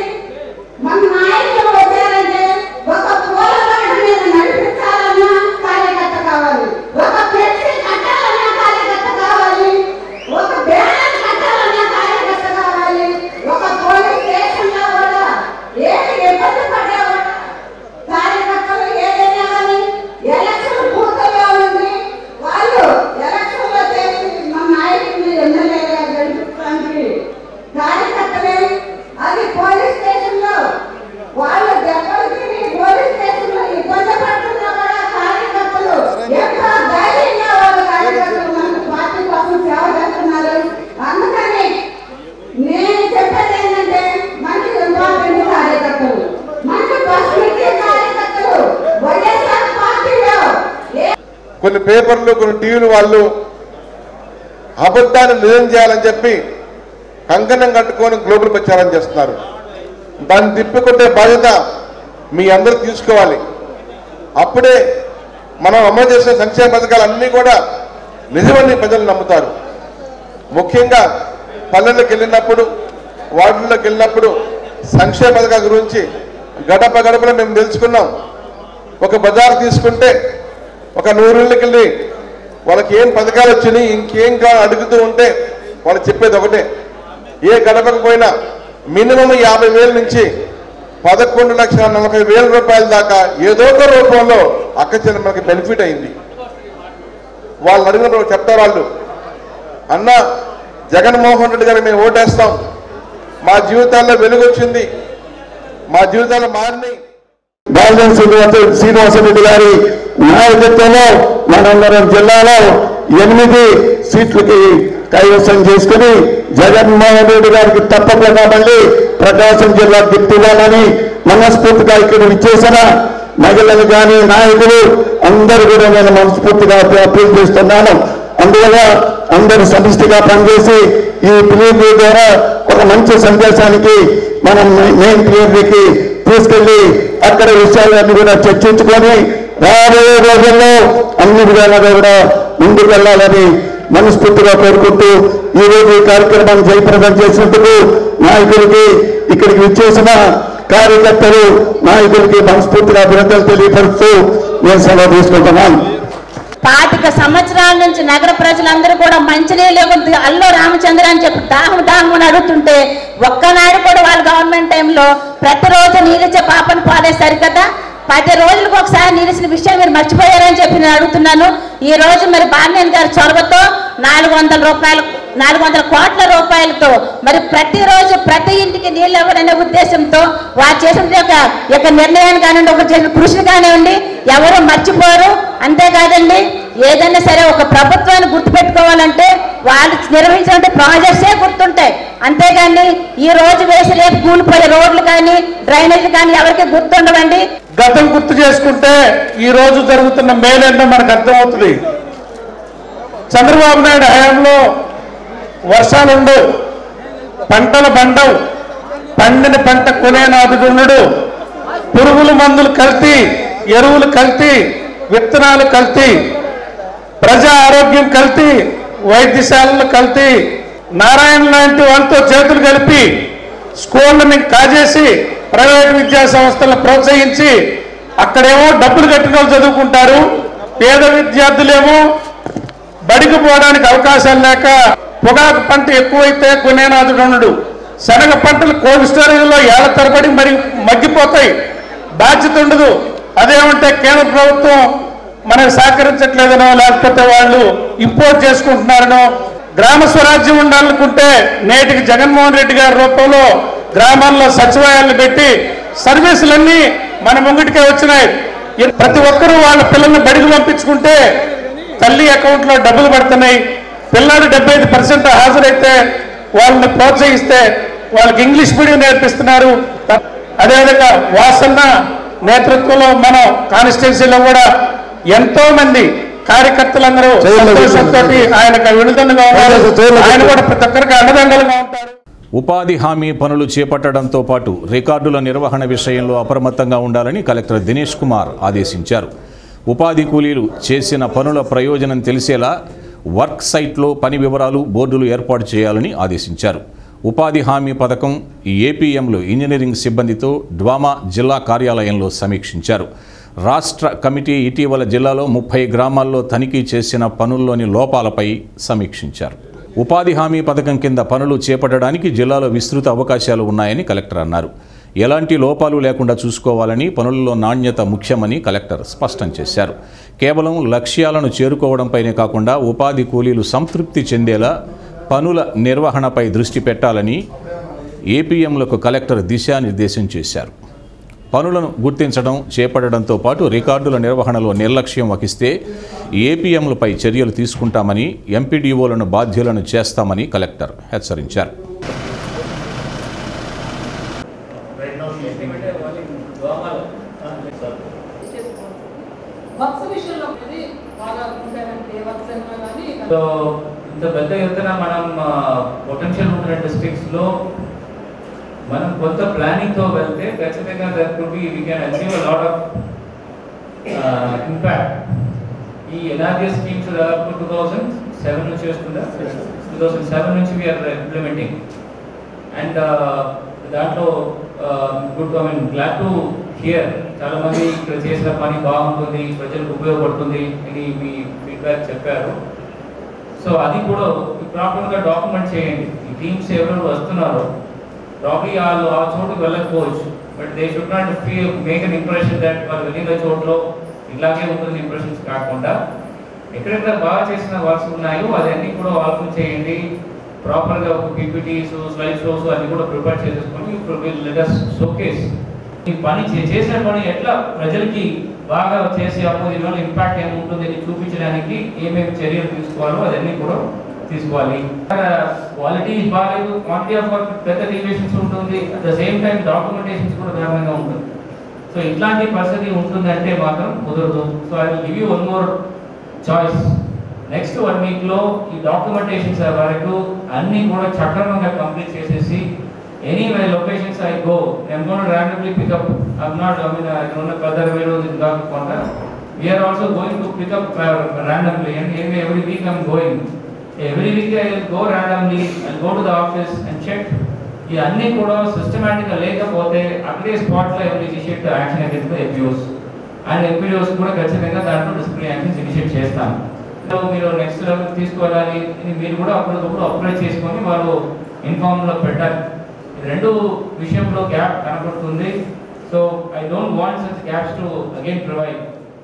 మన నాయకులు వచ్చారంటే ఒక పోరాటం మీద నడిపించాలన్నా కార్యకర్త కావాలి ఒక ఫ్లెక్సీ కట్టాలన్నా కార్యకర్త కావాలి ఒక బ్యానర్ కట్టాలన్నా కార్యకర్త కావాలి ఒక పోలీస్ స్టేషన్ లో కూడా ఏది ఇబ్బంది పడ్డా కూడా కార్యకర్తలు ఏదైనా కానీ ఎలక్షన్ పూర్తిగా ఉంది వాళ్ళు ఎలక్షన్ లో చేసి మన నాయకుడిని ఎమ్మెల్యేగా గెలిపించడానికి కార్యకర్తలే అది పోలీస్ స్టేషన్ లో వాళ్ళు దెబ్బలకి పోలీస్ స్టేషన్ లో ఇబ్బంది పడుతున్నా కూడా కార్యకర్తలు ఎంతో ధైర్యంగా వాళ్ళ కార్యకర్తలు మన పార్టీ కోసం సేవ చేస్తున్నారు అందుకని నేను చెప్పేది ఏంటంటే మనకి ఇంపార్టెంట్ కార్యకర్తలు మనకి బస్ పెట్టే కార్యకర్తలు వైఎస్ఆర్ పార్టీలో ఏ కొన్ని పేపర్లు కొన్ని టీవీలు వాళ్ళు అబద్ధాన్ని నిజం చేయాలని చెప్పి కంకణం కట్టుకొని గ్లోబల్ ప్రచారం చేస్తున్నారు దాన్ని తిప్పికొట్టే బాధ్యత మీ అందరూ తీసుకోవాలి అప్పుడే మనం అమలు చేసిన సంక్షేమ పథకాలు అన్నీ కూడా నిజమని ప్రజలు నమ్ముతారు ముఖ్యంగా పల్లెలకు వెళ్ళినప్పుడు వార్డుల్లోకి వెళ్ళినప్పుడు సంక్షేమ పథకాల గురించి గడప గడపలో మేము తెలుసుకున్నాం ఒక బజార్ తీసుకుంటే ఒక నూరుళ్ళకి వెళ్ళి వాళ్ళకి ఏం పథకాలు వచ్చినాయి ఇంకేం కావాలి అడుగుతూ ఉంటే వాళ్ళు చెప్పేది ఒకటే ఏ గడపకు పోయినా మినిమం యాభై వేల నుంచి పదకొండు లక్షల నలభై వేల రూపాయల దాకా ఏదో ఒక రూపంలో అక్క మనకి బెనిఫిట్ అయింది వాళ్ళు అడిగినప్పుడు చెప్తారు వాళ్ళు అన్న జగన్మోహన్ రెడ్డి గారు మేము ఓటేస్తాం మా జీవితాల్లో వెలుగు వచ్చింది మా జీవితాలు మారినాయి బాలన్ శ్రీనివాస శ్రీనివాసరెడ్డి గారి నాయకత్వంలో మనందరం జిల్లాలో ఎనిమిది సీట్లకి కైవసం చేసుకుని జగన్మోహన్ రెడ్డి గారికి తప్పకుండా మళ్ళీ ప్రకాశం జిల్లా గిట్టివ్వాలని మనస్ఫూర్తిగా ఇక్కడ విచ్చేసిన మహిళలు కానీ నాయకులు అందరూ కూడా నేను మనస్ఫూర్తిగా అప్పీల్ చేస్తున్నాను అందువల్ల అందరూ సమిష్టిగా పనిచేసి ఈ ప్లీనరీ ద్వారా ఒక మంచి సందేశానికి మనం మెయిన్ ప్లీనరీకి తీసుకెళ్లి అక్కడ విషయాలన్నీ కూడా చర్చించుకొని రాబోయే రోజుల్లో అన్ని విధాలుగా కూడా ముందుకు వెళ్ళాలని మనస్ఫూర్తిగా కోరుకుంటూ ఈ రోజు ఈ కార్యక్రమాన్ని జయప్రదం చేసినందుకు నాయకులకి ఇక్కడికి విచ్చేసిన కార్యకర్తలు నాయకులకి మనస్ఫూర్తిగా అభినందనలు తెలియపరుస్తూ నేను సెలవు తీసుకుంటున్నాను పాతిక సంవత్సరాల నుంచి నగర ప్రజలందరూ కూడా మంచినీళ్ళు ఇవ్వద్దు అల్లో రామచంద్ర అని చెప్పి దాహం దాహం అని అడుగుతుంటే ఒక్కనాడు కూడా వాళ్ళ గవర్నమెంట్ టైంలో ప్రతిరోజు నీళ్ళిచ్చే పాపను పాడే సరికదా పది రోజులకు ఒకసారి నీలిసిన విషయం మీరు మర్చిపోయారని చెప్పి నేను అడుగుతున్నాను ఈ రోజు మరి బాలినేని గారి చొరవతో నాలుగు వందల రూపాయలు నాలుగు వందల కోట్ల రూపాయలతో మరి ప్రతిరోజు ప్రతి ఇంటికి నీళ్ళు ఇవ్వాలనే ఉద్దేశంతో వారు చేసిన యొక్క యొక్క నిర్ణయాన్ని కానివ్వండి ఒక చేసిన కృషిని కానివ్వండి ఎవరు మర్చిపోరు అంతేకాదండి ఏదైనా సరే ఒక ప్రభుత్వాన్ని గుర్తుపెట్టుకోవాలంటే వాళ్ళు నిర్వహించిన ప్రాజెక్ట్సే గుర్తుంటాయి అంతేగాని ఈ రోజు వేసి రేపు కూలిపోయే రోడ్లు కానీ డ్రైనేజీలు కానీ ఎవరికి గుర్తుండవండి గతం గుర్తు చేసుకుంటే ఈ రోజు జరుగుతున్న మేలేంటో మనకు అర్థమవుతుంది చంద్రబాబు నాయుడు హయాంలో వర్షాలు ఉండవు పంటలు పండవు పండిన పంట కొనేనాదుడుండడు పురుగుల మందులు కల్తీ ఎరువులు కల్తీ విత్తనాలు కల్తీ ప్రజా ఆరోగ్యం కల్తీ వైద్యశాలలు కల్తీ నారాయణ లాంటి వాళ్ళతో చేతులు కలిపి స్కూళ్ళని కాజేసి ప్రైవేట్ విద్యా సంస్థలను ప్రోత్సహించి అక్కడేమో డబ్బులు కట్టిన వాళ్ళు చదువుకుంటారు పేద విద్యార్థులేమో బడికి పోవడానికి అవకాశాలు లేక పొగాకు పంట ఎక్కువైతే కొనేనాథుడు ఉండడు శనగ పంటలు కోల్డ్ స్టోరేజ్లో ఏళ్ల తరబడి మరి మగ్గిపోతాయి బాధ్యత ఉండదు అదేమంటే కేంద్ర ప్రభుత్వం మనకు సహకరించట్లేదనో లేకపోతే వాళ్ళు ఇంపోర్ట్ చేసుకుంటున్నారనో గ్రామ స్వరాజ్యం ఉండాలనుకుంటే నేటికి జగన్మోహన్ రెడ్డి గారి రూపంలో గ్రామాల్లో సచివాలయాలు పెట్టి సర్వీసులన్నీ మన ముంగిటికే వచ్చినాయి ప్రతి ఒక్కరూ వాళ్ళ పిల్లల్ని బడికి పంపించుకుంటే తల్లి అకౌంట్లో డబ్బులు పడుతున్నాయి పిల్లాడు డెబ్బై ఐదు పర్సెంట్ హాజరైతే వాళ్ళని ప్రోత్సహిస్తే వాళ్ళకి ఇంగ్లీష్ మీడియం నేర్పిస్తున్నారు అదేవిధంగా వాసన్న నేతృత్వంలో మనం కాన్స్టిట్యున్సీలో కూడా ఎంతో మంది కార్యకర్తలందరూ సంతోషంతో ఆయనకు విడుదలగా ఉన్నారు ఆయన కూడా ప్రతి ఒక్కరికి అండదండలుగా ఉంటారు ఉపాధి హామీ పనులు చేపట్టడంతో పాటు రికార్డుల నిర్వహణ విషయంలో అప్రమత్తంగా ఉండాలని కలెక్టర్ దినేష్ కుమార్ ఆదేశించారు ఉపాధి కూలీలు చేసిన పనుల ప్రయోజనం తెలిసేలా వర్క్ సైట్లో పని వివరాలు బోర్డులు ఏర్పాటు చేయాలని ఆదేశించారు ఉపాధి హామీ పథకం ఏపీఎంలు ఇంజనీరింగ్ సిబ్బందితో డ్వామా జిల్లా కార్యాలయంలో సమీక్షించారు రాష్ట్ర కమిటీ ఇటీవల జిల్లాలో ముప్పై గ్రామాల్లో తనిఖీ చేసిన పనుల్లోని లోపాలపై సమీక్షించారు ఉపాధి హామీ పథకం కింద పనులు చేపట్టడానికి జిల్లాలో విస్తృత అవకాశాలు ఉన్నాయని కలెక్టర్ అన్నారు ఎలాంటి లోపాలు లేకుండా చూసుకోవాలని పనుల్లో నాణ్యత ముఖ్యమని కలెక్టర్ స్పష్టం చేశారు కేవలం లక్ష్యాలను చేరుకోవడంపైనే కాకుండా ఉపాధి కూలీలు సంతృప్తి చెందేలా పనుల నిర్వహణపై దృష్టి పెట్టాలని ఏపీఎంలకు కలెక్టర్ దిశానిర్దేశం చేశారు పనులను గుర్తించడం చేపట్టడంతో పాటు రికార్డుల నిర్వహణలో నిర్లక్ష్యం వహిస్తే ఏపీఎంలపై చర్యలు తీసుకుంటామని ఎంపీడీఓలను బాధ్యులను చేస్తామని కలెక్టర్ హెచ్చరించారు వర్క్స్ విషయంలో ఇది బాగా ఉంటారంటే వర్క్స్ అన్నా కానీ సో ఇంత పెద్ద ఎత్తున మనం పొటెన్షియల్ ఉన్న డిస్ట్రిక్ట్స్ లో మనం కొంత ప్లానింగ్ తో వెళ్తే ఖచ్చితంగా that could be we can achieve a lot of impact ఈ ఎన్ఆర్జీ స్కీమ్స్ దాదాపు టూ థౌసండ్ సెవెన్ నుంచి వస్తుందా టూ థౌసండ్ సెవెన్ నుంచి వీఆర్ ఇంప్లిమెంటింగ్ అండ్ దాంట్లో good I mean glad to hear చాలా మంది ఇక్కడ చేసిన పని బాగుంటుంది ప్రజలకు ఉపయోగపడుతుంది అని మీ ఫీడ్బ్యాక్ చెప్పారు సో అది కూడా ప్రాపర్గా డాక్యుమెంట్ చేయండి ఈ టీమ్స్ ఎవరు వస్తున్నారో ప్రాబ్లీ వాళ్ళు ఆ చోటుకు వెళ్ళకపోవచ్చు but they should not feel make an impression that వాళ్ళు వెళ్ళిన చోట్లో ఇలాగే ఉంటుంది ఇంప్రెషన్స్ కాకుండా ఎక్కడెక్కడ బాగా చేసిన వర్క్స్ ఉన్నాయో అదన్నీ కూడా ఆల్బమ్ చేయండి ప్రాపర్గా ఒక పీపీటీస్ స్లైడ్ షోస్ అన్ని కూడా ప్రిపేర్ చేసేసుకొని ఇప్పుడు విల్ లెట్ అస్ షోకేస్ ఈ పని చే- చేసిన పని ఎట్లా ప్రజలకి బాగా చేసి అమ్మో దీనివల్ల ఇంపాక్ట్ ఏముంటుంది అని చూపించడానికి ఏమేమి చర్యలు తీసుకోవాలో అవన్నీ కూడా తీసుకోవాలి క్వాలిటీ బాగాలేదు క్వాంటిటీ ఆఫ్ వర్క్ పెద్ద డీవియేషన్స్ ఉంటుంది at the same time documentations కూడా దారుణంగా ఉంటుంది సో ఇట్లాంటి పరిస్థితి ఉంటుందంటే మాత్రం కుదరదు so I will give you one more choice next one week లో ఈ డాక్యుమెంటేషన్స్ వరకు అన్ని కూడా సక్రమంగా కంప్లీట్ చేసేసి any my locations I go I'm gone randomly pickup I'm not I mean ఉన్న పదర్ వేరు ఇది కాకుండా we're also going to pickup randomly and every week I'm going every week I will go randomly I go to the office and check ఇవన్నీ కూడా సిస్టమేటిక్గా లేకపోతే అక్కడే స్పాట్లో ఎవరు ఇనిషియేట్ యాక్షన్ అయితే ఎపిఓస్ అండ్ ఎపిఓస్ కూడా ఖచ్చితంగా దాంట్లో డిసిప్లిన్ యాక్షన్స్ ఇనిషియేట్ చేస్తాం సో మీరు నెక్స్ట్ లెవెల్ తీసుకువెళ్ళాలి ఇది మీరు కూడా అప్పటికప్పుడు అప్లై చేసుకొని వాళ్ళు ఇన్ఫామ్లో పెట్టాలి ఈ రెండు విషయంలో గ్యాప్ కనపడుతుంది so I don't want such gaps to again provide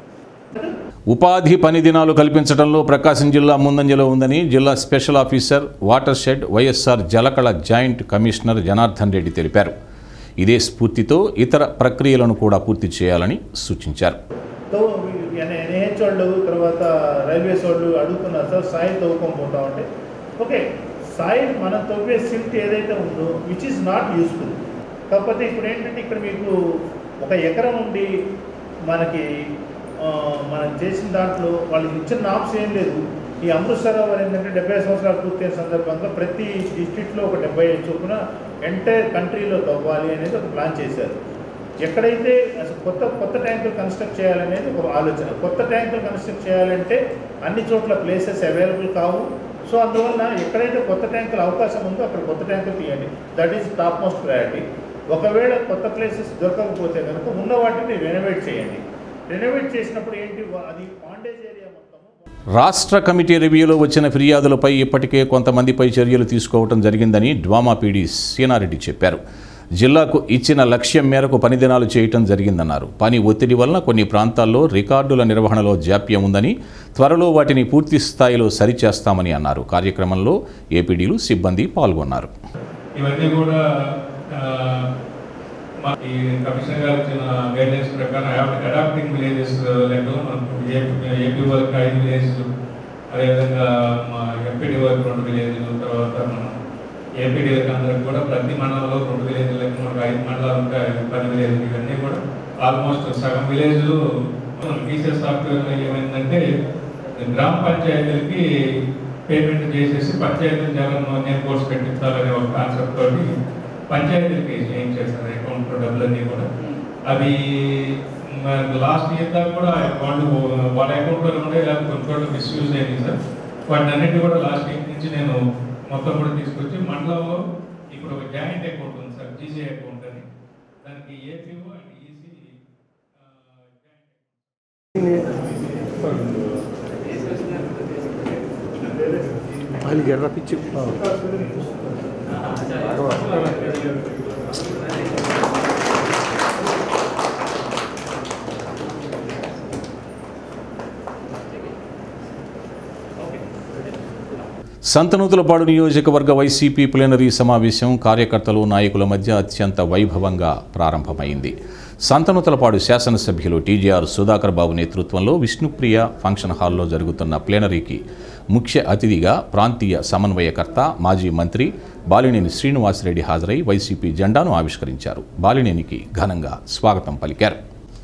ఉపాధి పని దినాలు కల్పించడంలో ప్రకాశం జిల్లా ముందంజలో ఉందని జిల్లా special officer watershed YSR Jalakala joint commissioner Janardhan Reddy తెలిపారు ఇదే స్ఫూర్తితో ఇతర ప్రక్రియలను కూడా పూర్తి చేయాలని సూచించారు తో ఎన్హెచ్ వాళ్ళు తర్వాత రైల్వేస్ వాళ్ళు అడుగుతున్నారు సార్ సాయిల్ తవ్వుకొని పోతా ఉంటే ఓకే సాయిల్ మనం తవ్వే సిల్ట్ ఏదైతే ఉందో విచ్ ఈస్ నాట్ యూస్ఫుల్ కాకపోతే ఇప్పుడు ఏంటంటే ఇక్కడ మీకు ఒక ఎకరం ఉండి మనకి ఆ, మనం చేసిన దాంట్లో వాళ్ళు ఇచ్చిన నామ్స్ ఏం లేదు ఈ అమృత్ సరోవర్ ఏంటంటే డెబ్బై సంవత్సరాలు పూర్తయిన సందర్భంగా ప్రతి డిస్ట్రిక్ట్లో ఒక డెబ్బై ఐదు చొప్పున ఎంటైర్ కంట్రీలో తవ్వాలి అనేది ఒక ప్లాన్ చేశారు ఎక్కడైతే అసలు కొత్త కొత్త ట్యాంకులు కన్స్ట్రక్ట్ చేయాలనేది ఒక ఆలోచన కొత్త ట్యాంకులు కన్స్ట్రక్ట్ చేయాలంటే అన్ని చోట్ల ప్లేసెస్ అవైలబుల్ కావు సో అందువల్ల ఎక్కడైతే కొత్త ట్యాంకులు అవకాశం ఉందో అక్కడ కొత్త ట్యాంకులు తీయండి that is top most priority ఒకవేళ కొత్త ప్లేసెస్ దొరకకపోతే కనుక ఉన్న వాటిని రెనోవేట్ చేయండి రెనోవేట్ చేసినప్పుడు ఏంటి వా- అది పాండేజ్ ఏరియా మొత్తము రాష్ట్ర కమిటీ రివ్యూలో వచ్చిన ఫిర్యాదులపై ఇప్పటికే కొంతమందిపై చర్యలు తీసుకోవడం జరిగిందని డ్వామా పీడీ సీనారెడ్డి చెప్పారు జిల్లాకు ఇచ్చిన లక్ష్యం మేరకు పని దినాలు చేయటం జరిగిందన్నారు పని ఒత్తిడి వలన కొన్ని ప్రాంతాల్లో రికార్డుల నిర్వహణలో జాప్యం ఉందని త్వరలో వాటిని పూర్తి స్థాయిలో సరిచేస్తామని అన్నారు కార్యక్రమంలో ఏపీడీలు సిబ్బంది పాల్గొన్నారు ఇవన్నీ కూడా ఆ, మా ఈ కమిషనర్ గారు ఇచ్చిన గైడ్లైన్స్ ప్రకారం అడాప్టింగ్ విలేజెస్ లెక్కలో మనకు ఏపీ వర్క్ ఐదు విలేజెస్ అదేవిధంగా మా ఎంపీడీ వర్క్ రెండు విలేజ్లు తర్వాత మనం ఏపీడీ వర్క్ అందరికి కూడా ప్రతి మండలంలో రెండు విలేజ్లు లెక్క మనకు ఐదు మండలాలు ఉంటాయి పది విలేజ్లు ఇవన్నీ కూడా ఆల్మోస్ట్ సగం విలేజ్లు మనం టీచర్ సాఫ్ట్వేర్లో ఏమైందంటే గ్రామ పంచాయతీలకి పేమెంట్ చేసేసి పంచాయతీ జగన్ నేను కోర్స్ పెట్టించాలనే ఒక కాన్సెప్ట్ తోటి పంచాయతీలకి ఏం చేస్తారు అకౌంట్లో డబ్బులన్నీ కూడా అవి లాస్ట్ ఇయర్ దాకా కూడా వాళ్ళు వాళ్ళ అకౌంట్లో ఉండే లేకపోతే కొన్ని చోట్ల మిస్యూజ్ అయింది సార్ వాటిని అన్నింటినీ కూడా లాస్ట్ వీక్ నుంచి నేను మొత్తం కూడా తీసుకొచ్చి మండలంలో ఇప్పుడు ఒక జాయింట్ అకౌంట్ ఉంది సార్ జీసీ అకౌంట్ అని దానికి ఏపీఓ అండ్ ఈసీ సంతనూతులపాడు నియోజకవర్గ వైసీపీ ప్లీనరీ సమావేశం కార్యకర్తలు నాయకుల మధ్య అత్యంత వైభవంగా ప్రారంభమైంది సంతనూతలపాడు శాసనసభ్యులు టీజీఆర్ సుధాకర్ బాబు నేతృత్వంలో విష్ణుప్రియ ఫంక్షన్ హాల్లో జరుగుతున్న ప్లీనరీకి ముఖ్య అతిథిగా ప్రాంతీయ సమన్వయకర్త మాజీ మంత్రి బాలినేని శ్రీనివాసరెడ్డి హాజరై వైసీపీ జెండాను ఆవిష్కరించారు బాలినేనికి ఘనంగా స్వాగతం పలికారు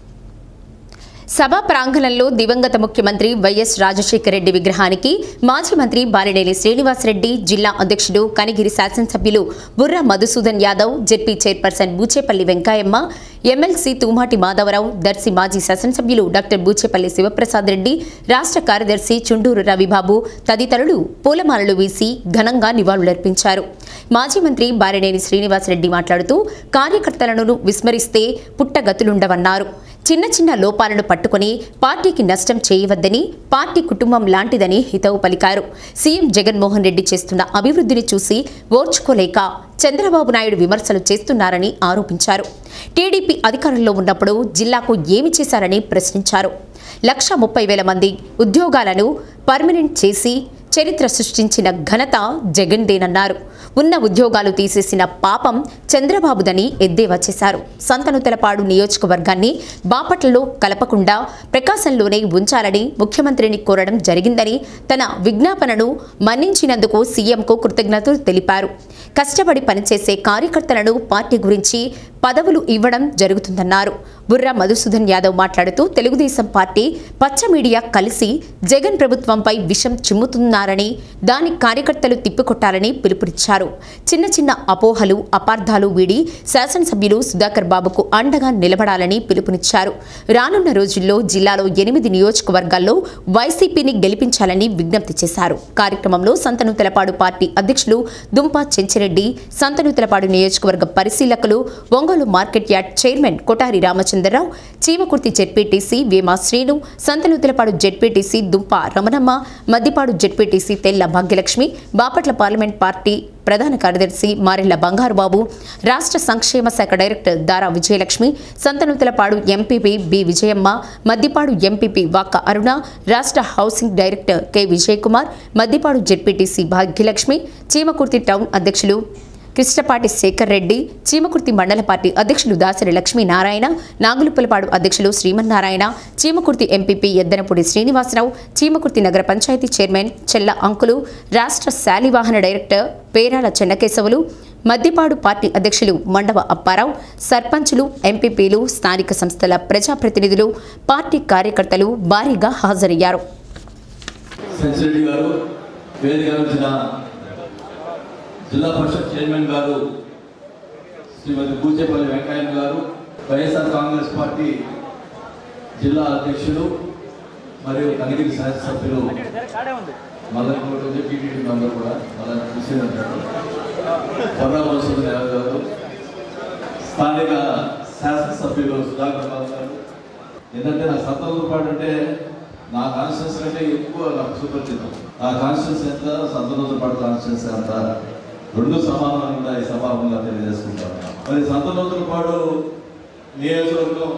సభా ప్రాంగణంలో దివంగత ముఖ్యమంత్రి వైఎస్ రాజశేఖర రెడ్డి విగ్రహానికి మాజీ మంత్రి బాలినేని శ్రీనివాసరెడ్డి జిల్లా అధ్యక్షుడు కనిగిరి శాసనసభ్యులు Burra Madhusudan Yadav ZP chairperson Bucheppalli Venkayamma MLC Tumati Madhavarao Darsi మాజీ శాసనసభ్యులు డాక్టర్ బూచేపల్లి శివప్రసాద్ రెడ్డి రాష్ట్ర కార్యదర్శి చుండూరు రవిబాబు తదితరులు పూలమాలలు వేసి ఘనంగా నివాళులర్పించారు మాజీ మంత్రి బాలినేని శ్రీనివాసరెడ్డి మాట్లాడుతూ కార్యకర్తలను విస్మరిస్తే పుట్టగతులుండవన్నారు చిన్న చిన్న లోపాలను పట్టుకొని పార్టీకి నష్టం చేయవద్దని పార్టీ కుటుంబం లాంటిదని హితవు పలికారు సీఎం జగన్మోహన్ రెడ్డి చేస్తున్న అభివృద్ధిని చూసి ఓర్చుకోలేక చంద్రబాబు నాయుడు విమర్శలు చేస్తున్నారని ఆరోపించారు టీడీపీ అధికారంలో ఉన్నప్పుడు జిల్లాకు ఏమి చేశారని ప్రశ్నించారు లక్ష ముప్పై వేల మంది ఉద్యోగాలను పర్మనెంట్ చేసి చరిత్ర సృష్టించిన ఘనత జగన్దేనన్నారు ఉన్న ఉద్యోగాలు తీసేసిన పాపం చంద్రబాబుదని ఎద్దేవా చేశారు సంతనుతలపాడు నియోజకవర్గాన్ని బాపట్లలో కలపకుండా ప్రకాశంలోనే ఉంచాలని ముఖ్యమంత్రిని కోరడం జరిగిందని తన విజ్ఞాపనను మన్నించినందుకు సీఎంకు కృతజ్ఞతలు తెలిపారు కష్టపడి పనిచేసే కార్యకర్తలను పార్టీ గురించి పదవులు ఇవ్వడం జరుగుతుందన్నారు బుర్ర మధుసూదన్ యాదవ్ మాట్లాడుతూ తెలుగుదేశం పార్టీ పచ్చ మీడియా కలిసి జగన్ ప్రభుత్వంపై విషం చిమ్ముతున్నారని దాని కార్యకర్తలు తిప్పికొట్టాలని పిలుపునిచ్చారు చిన్న చిన్న అపోహలు అపార్థాలు వీడి శాసనసభ్యులు సుధాకర్ బాబుకు అండగా నిలబడాలని పిలుపునిచ్చారు రానున్న రోజుల్లో జిల్లాలో ఎనిమిది నియోజకవర్గాల్లో వైసీపీని గెలిపించాలని విజ్ఞప్తి చేశారు కార్యక్రమంలో సంతనూతలపాడు పార్టీ అధ్యక్షులు దుంపా చెంచిరెడ్డి సంతనూతలపాడు నియోజకవర్గ పరిశీలకులు Ongole market yard chairman Kotari Ramachandrarao Cheemakurthi ZPTC Vema Srinu Santhanuthalapadu ZPTC Dumpa Ramanamma Maddipadu ZPTC తెల్ల భాగ్యలక్ష్మి బాపట్ల పార్లమెంట్ పార్టీ ప్రధాన కార్యదర్శి మారెళ్ల బంగారుబాబు రాష్ట్ర సంక్షేమ శాఖ director Dara Vijayalakshmi Santhanuthalapadu MPP B Vijayamma Maddipadu MPP Vakka Aruna రాష్ట్ర housing director K Vijayakumar Maddipadu ZPTC Bhagyalakshmi Cheemakurthi town అధ్యక్షులు కృష్ణపాటి శేఖర్ రెడ్డి చీమకుర్తి మండల పార్టీ అధ్యక్షులు దాసరి లక్ష్మీనారాయణ నాగులుపులపాడు అధ్యక్షులు శ్రీమన్నారాయణ చీమకుర్తి ఎంపీపీ ఎద్దనపూడి శ్రీనివాసరావు చీమకుర్తి నగర పంచాయతీ చైర్మన్ చెల్ల అంకులు రాష్ట్ర శాలివాహన డైరెక్టర్ పేరాల చెన్నకేశవులు మద్దిపాడు పార్టీ అధ్యక్షులు మండవ అప్పారావు సర్పంచులు ఎంపీపీలు స్థానిక సంస్థల ప్రజాప్రతినిధులు పార్టీ కార్యకర్తలు భారీగా హాజరయ్యారు సెంచిరెడ్డి గారు వేదిక వచ్చిన జిల్లా పరిషత్ చైర్మన్ గారు శ్రీమతి పూచేపల్లి వెంకయ్య గారు వైఎస్ఆర్ కాంగ్రెస్ పార్టీ జిల్లా అధ్యక్షులు మరియు కనిగిరి శాసనసభ్యులు మదన్ కోటి టీటీడీ మెంబర్ కూడా మదన్ కృష్ణ పర్ణావసరం గారు స్థానిక శాసనసభ్యులు సుధాకర్ బాబు గారు ఏంటంటే నా సంతోష పాటు అంటే నా కాన్షియన్స్ కంటే ఎక్కువ నాకు సుపరిచితం నా కాన్షియన్స్ ఎంత సంతోష పాటు కాన్షియన్స్ ఎంత రెండు సమానంగా ఈ సభాముగా తెలియజేసుకుంటాను మరి సంతనూతల పాడు నియోజకవర్గం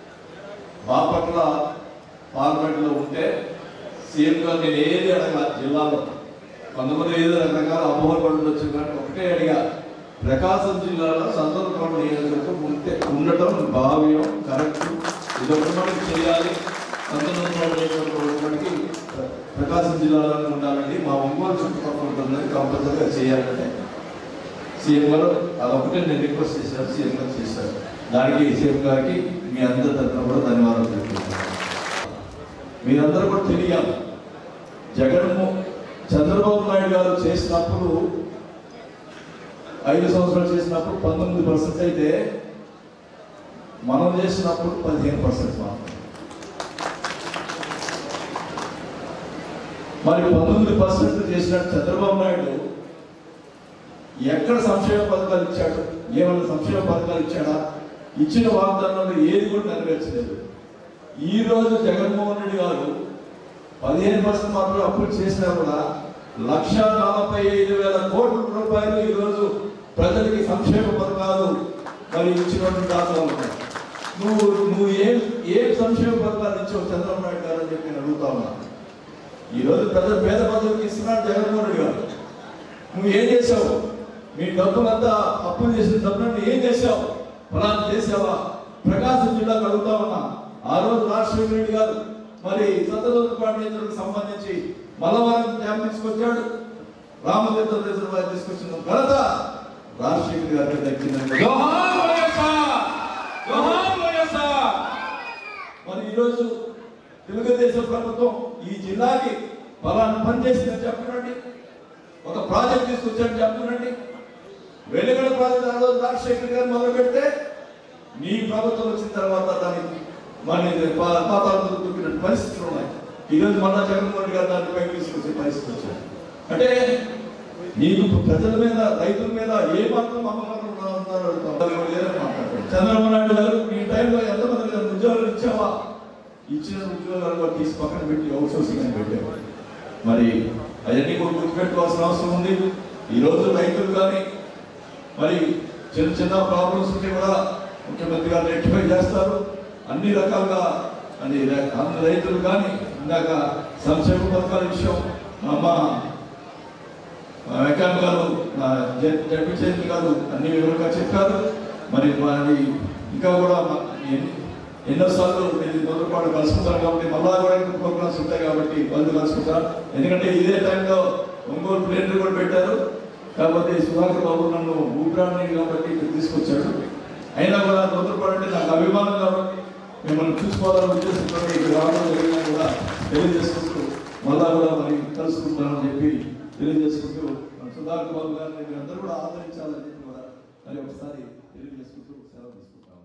బాపట్ల పార్లమెంట్లో ఉంటే సీఎం గారు నేను ఏది అడగల జిల్లాలో కొంతమంది ఏదో రకరకాల అపోహలు పడుతుండొచ్చు కానీ ఒకటే అడిగా ప్రకాశం జిల్లాలో సంతనూతల నియోజకవర్గం ఉంటే ఉండటం భావ్యం కరెక్ట్ ఇది ఒకటి మనకి చేయాలి సంతనూతల నియోజకవర్గానికి ప్రకాశం జిల్లాలో ఉండాలండి మా ఒంగోలు చుట్టుపక్కల ఉంటుందని కంపల్సరీగా చేయాలంటే సీఎం గారు అదొకటే నేను రిక్వెస్ట్ చేశాను సీఎం గారు చేశారు దానికి సీఎం గారికి మీ అందరి తరఫున కూడా ధన్యవాదాలు తెలుపుతున్నాను మీరందరూ కూడా తెలియాలి జగన్మో చంద్రబాబు నాయుడు గారు చేసినప్పుడు ఐదు సంవత్సరాలు చేసినప్పుడు పంతొమ్మిది పర్సెంట్ అయితే మనం చేసినప్పుడు పదిహేను పర్సెంట్ మాత్రం మరి పంతొమ్మిది పర్సెంట్ చేసినట్టు చంద్రబాబు నాయుడు ఎక్కడ సంక్షేమ పథకాలు ఇచ్చాడు ఏమైనా సంక్షేమ పథకాలు ఇచ్చాడా ఇచ్చిన వాగ్దానాలు ఏది కూడా నెరవేర్చలేదు ఈ రోజు జగన్మోహన్ రెడ్డి గారు పదిహేను పర్సెంట్ మాత్రం అప్పులు చేసినా కూడా లక్ష నలభై ఐదు వేల కోట్ల రూపాయలు ఈ రోజు ప్రజలకి సంక్షేమ పథకాలు మరి ఇచ్చినటువంటి దాఖలా ఉన్నాయి నువ్వు నువ్వు ఏం ఏ సంక్షేమ పథకాలు ఇచ్చావు చంద్రబాబు నాయుడు గారు అని చెప్పి నేను అడుగుతా ఉన్నా ఈ రోజు ప్రజలు పేద ప్రజలకు ఇస్తున్నాడు జగన్మోహన్ రెడ్డి గారు నువ్వు ఏం చేసావు మీ డబ్బులంతా అప్పులు చేసిన డబ్బులను ఏం చేసావు ఫలానా చేసావా ప్రకాశం జిల్లాకు అడుగుతా ఉన్నా ఆ రోజు రాజశేఖర రెడ్డి గారు మరి సతలోపాటు నియోజకవర్గం సంబంధించి మల్లవరం డ్యామ్ తీసుకొచ్చాడు రామతీర్థ రిజర్వాయర్ తీసుకొచ్చిన ఘనత రాజశేఖర్ గారికి దక్కిందని మరి ఈరోజు తెలుగుదేశం ప్రభుత్వం ఈ జిల్లాకి ఫలానా పని చేసిందని చెప్పనండి ఒక ప్రాజెక్ట్ తీసుకొచ్చారని చెప్పనండి వెలుగడ ప్రాజెక్ట్ ఆ రోజు రాజశేఖర్ గారు మొదలు పెడితే నీ ప్రభుత్వం వచ్చిన తర్వాత దానికి మన పాతాలు దొరికిన పరిస్థితులు ఉన్నాయి ఈ రోజు మళ్ళా జగన్మోహన్ రెడ్డి గారు దాన్ని పైకి తీసుకొచ్చే పరిస్థితి వచ్చారు అంటే నీకు ప్రజల మీద రైతుల మీద ఏ మాత్రం అమ్మకాలు ఉన్నారో అడుగుతాం లేదని మాట్లాడతాడు చంద్రబాబు నాయుడు గారు ఈ టైంలో ఎంతమంది ఉద్యోగాలు ఇచ్చావా ఇచ్చిన ఉద్యోగాలు కూడా తీసి పక్కన పెట్టి అవుట్ సోర్సింగ్ అని పెట్టావు మరి అవన్నీ కూడా గుర్తుపెట్టుకోవాల్సిన అవసరం ఉంది ఈ రోజు రైతులు కానీ మరి చిన్న చిన్న ప్రాబ్లమ్స్ ఉంటే కూడా ముఖ్యమంత్రి గారు రెక్టిఫై చేస్తారు అన్ని రకాలుగా అని అన్ని రైతులు కానీ ఇందాక సంక్షేమ పథకాల విషయం మా వెంకయ్య గారు జడ్పీ చైర్మన్ గారు అన్ని వివరంగా చెప్పారు మరి మరి ఇంకా కూడా మ- ఎన్ని- ఎన్నోసార్లు నేను తొందరపాటు కలుసుకుంటాను కాబట్టి మళ్ళా కూడా ఇంకా ప్రోగ్రామ్స్ ఉంటాయి కాబట్టి వాళ్ళు కలుసుకుంటారు ఎందుకంటే ఇదే టైంలో ఒంగోలు ప్లేన్లు కూడా పెట్టారు కాకపోతే సుధాకర్ బాబు నన్ను ఊపిరాన్ని కాబట్టి ఇక్కడ తీసుకొచ్చాడు అయినా కూడా తొందరపాటు అంటే నాకు అభిమానం కాబట్టి మిమ్మల్ని చూసుకోవాలని ఉద్దేశంతో ఇక్కడ రావడం జరిగినా కూడా తెలియజేసుకుంటూ మళ్ళా కూడా మరి కలుసుకుంటానని చెప్పి తెలియజేసుకుంటూ మన సుధాకర్ బాబు గారిని మీరు అందరూ కూడా ఆదరించాలని చెప్పి కూడా మరి ఒకసారి తెలియజేసుకుంటూ సెలవు తీసుకుంటాము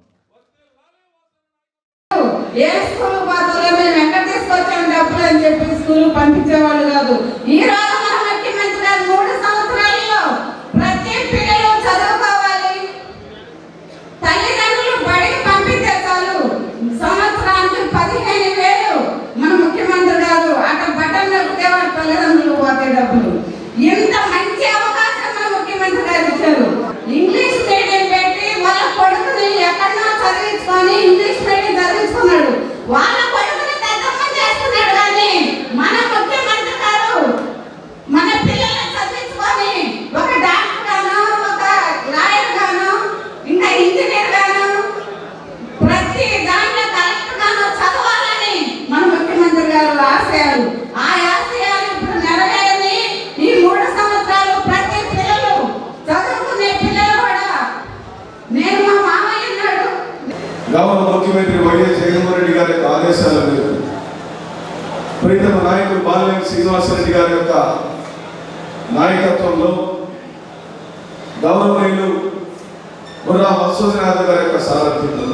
ఏ స్కూల్ పోతారో మేము ఎక్కడ తీసుకొచ్చాం డబ్బులు అని చెప్పి స్కూల్ పంపించేవాళ్ళు కాదు ఈ రోజు మన ముఖ్యమంత్రి గారు మూడు సంవత్సరాల్లో ప్రతి పిల్లలు చదువుకోవాలి తల్లిదండ్రులు బడికి పంపిస్తే చాలు సంవత్సరానికి పదిహేను వేలు మన ముఖ్యమంత్రి గారు అక్కడ బట్టలు నొక్కితే వాళ్ళ తల్లిదండ్రులు పోతాయి డబ్బులు ఇంత మంచి అవకాశం మన ముఖ్యమంత్రి గారు ఇచ్చారు ఇంగ్లీష్ మీడియం పెట్టి వాళ్ళ కొడుకుని ఎక్కడో చదివించుకొని ఇంగ్లీష్ మీడియం చదివించుకున్నాడు వాళ్ళ కొడుకుని పెద్దమ్మ చేస్తున్నాడు కానీ మన ముఖ్యమంత్రి గారు మన పిల్లల్ని చదివించుకొని ఒక డాక్టర్ గాను ఒక లాయర్ గాను ఇంకా ఇంజనీర్ గాను ప్రతి దాంట్లో కలెక్టర్ గాను చదవాలని మన ముఖ్యమంత్రి గారు ఆశయాలు ఆ ఆశయాలు ఇప్పుడు నెరవేరని ఈ మూడు సంవత్సరాలు ప్రతి పిల్లలు చదువుకునే పిల్లలు కూడా నేను మా మామయ్య ఉన్నాడు గౌరవ ముఖ్యమంత్రి వైఎస్ జగన్మోహన్ రెడ్డి గారి యొక్క ఆదేశాల మేరకు ప్రీతమ నాయకుడు బాలినేని శ్రీనివాసరెడ్డి గారి యొక్క నాయకత్వంలో గౌరవనీయులు బుర్రా మధుసూదనాథ్ గారి యొక్క సారథ్యంలో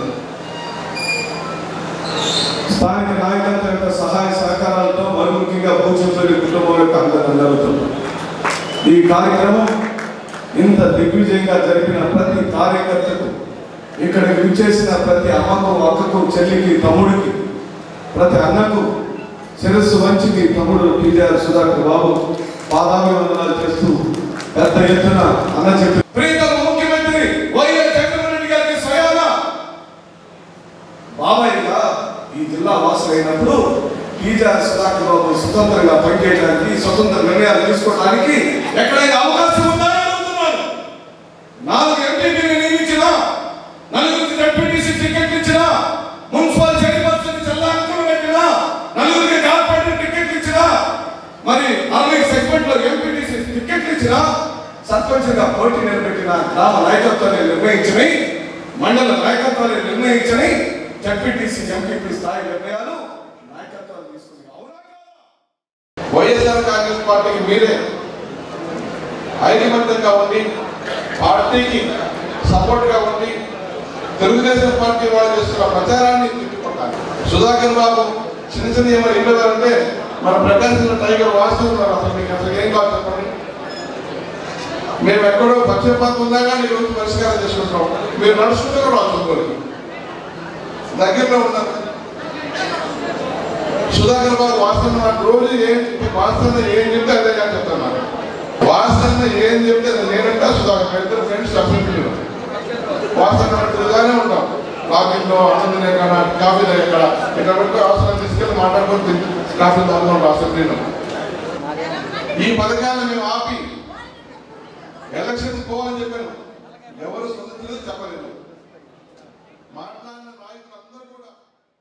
స్థానిక నాయకత్వం యొక్క సహాయ సహకారాలతో మరి ముఖ్యంగా భూచంపల్లి కుటుంబం యొక్క అంగనందలతో ఈ కార్యక్రమం ఇంత దిగ్విజయంగా జరిపిన ప్రతి కార్యకర్తకు ఇక్కడ విచ్చేసిన ప్రతి అమ్మకు అక్కకు చెల్లికి తమ్ముడికి ప్రతి అన్నకు శిరస్సు వంచికి తమ్ముడు టీఆర్ సుధాకర్ బాబు పాదాభివందనాలు చేస్తూ పెద్ద ఎత్తున అన్న చెప్పి ప్రీతమ ముఖ్యమంత్రి వైఎస్ జగన్మోహన్ రెడ్డి గారికి స్వయాన బాబాయ్గా ఈ జిల్లా వాసులైనప్పుడు టీఆర్ సుధాకర్ బాబు స్వతంత్రంగా పనిచేయడానికి స్వతంత్ర నిర్ణయాలు తీసుకోవడానికి ఎక్కడైనా అవకాశం ఉందా అని అడుగుతున్నాను నాలుగు ఎంపీపీని నియమించిన నలుగురికి డెప్యూటీసీ టికెట్ ఇచ్చిన మున్సిపల్ చైర్పర్సన్ జిల్లా అనుకుని పెట్టిన నలుగురికి కార్పొరేటర్ టికెట్ ఇచ్చిన మరి అరవై సెగ్మెంట్ లో ఎంపీటీసీ టికెట్లు ఇచ్చిన సర్పంచ్ గా పోటీ నిలబెట్టిన గ్రామ నాయకత్వాన్ని నిర్ణయించని మండల నాయకత్వాన్ని నిర్ణయించని జడ్పీటీసీ ఎంపీపీ స్థాయి నిర్ణయాలు నాయకత్వాలు తీసుకుని అవునా వైఎస్ఆర్ కాంగ్రెస్ పార్టీకి మీరే ఐకమత్యంగా ఉండి పార్టీకి సపోర్ట్ గా ఉండి తెలుగుదేశం పార్టీ వాళ్ళు చేస్తున్న ప్రచారాన్ని తిట్టుకుంటారు సుధాకర్ బాబు చిన్న చిన్న ఏమైనా ఇల్లు అంటే మన ప్రకాశంలో టైగర్ వాస్తున్నారు అసలు మీకు అసలు ఏం కావాలి చెప్పండి మేము ఎక్కడో పక్షపాతం ఉందా కానీ ఈరోజు పరిష్కారం చేసుకుంటాం మీరు నడుచుకుంటే కూడా రాసుకోవాలి దగ్గరలో ఉన్నారు సుధాకర్ బాబు వాసన నాకు రోజు ఏం వాసన ఏం చెప్తే అదే కానీ చెప్తాను నాకు వాసన ఏం చెప్తే అది నేనంట సుధాకర్ ఇద్దరు ఫ్రెండ్స్ అసెంబ్లీలో వాసన తిరుగుగానే ఉంటాం వాకింగ్లో అసెంబ్లీ ఎక్కడ కాఫీ ఎక్కడ ఇక్కడ పెట్టి అవసరం తీసుకెళ్ళి మాట్లాడుకొని తిని కాఫీ తాగుతూ ఉంటాం అసెంబ్లీలో ఈ పథకాలను మేము ఆపి ఎలక్షన్ పోవాలని చెప్పాను ఎవరు స్వతంత్రం చెప్పలేదు మాట్లాడిన నాయకులందరూ కూడా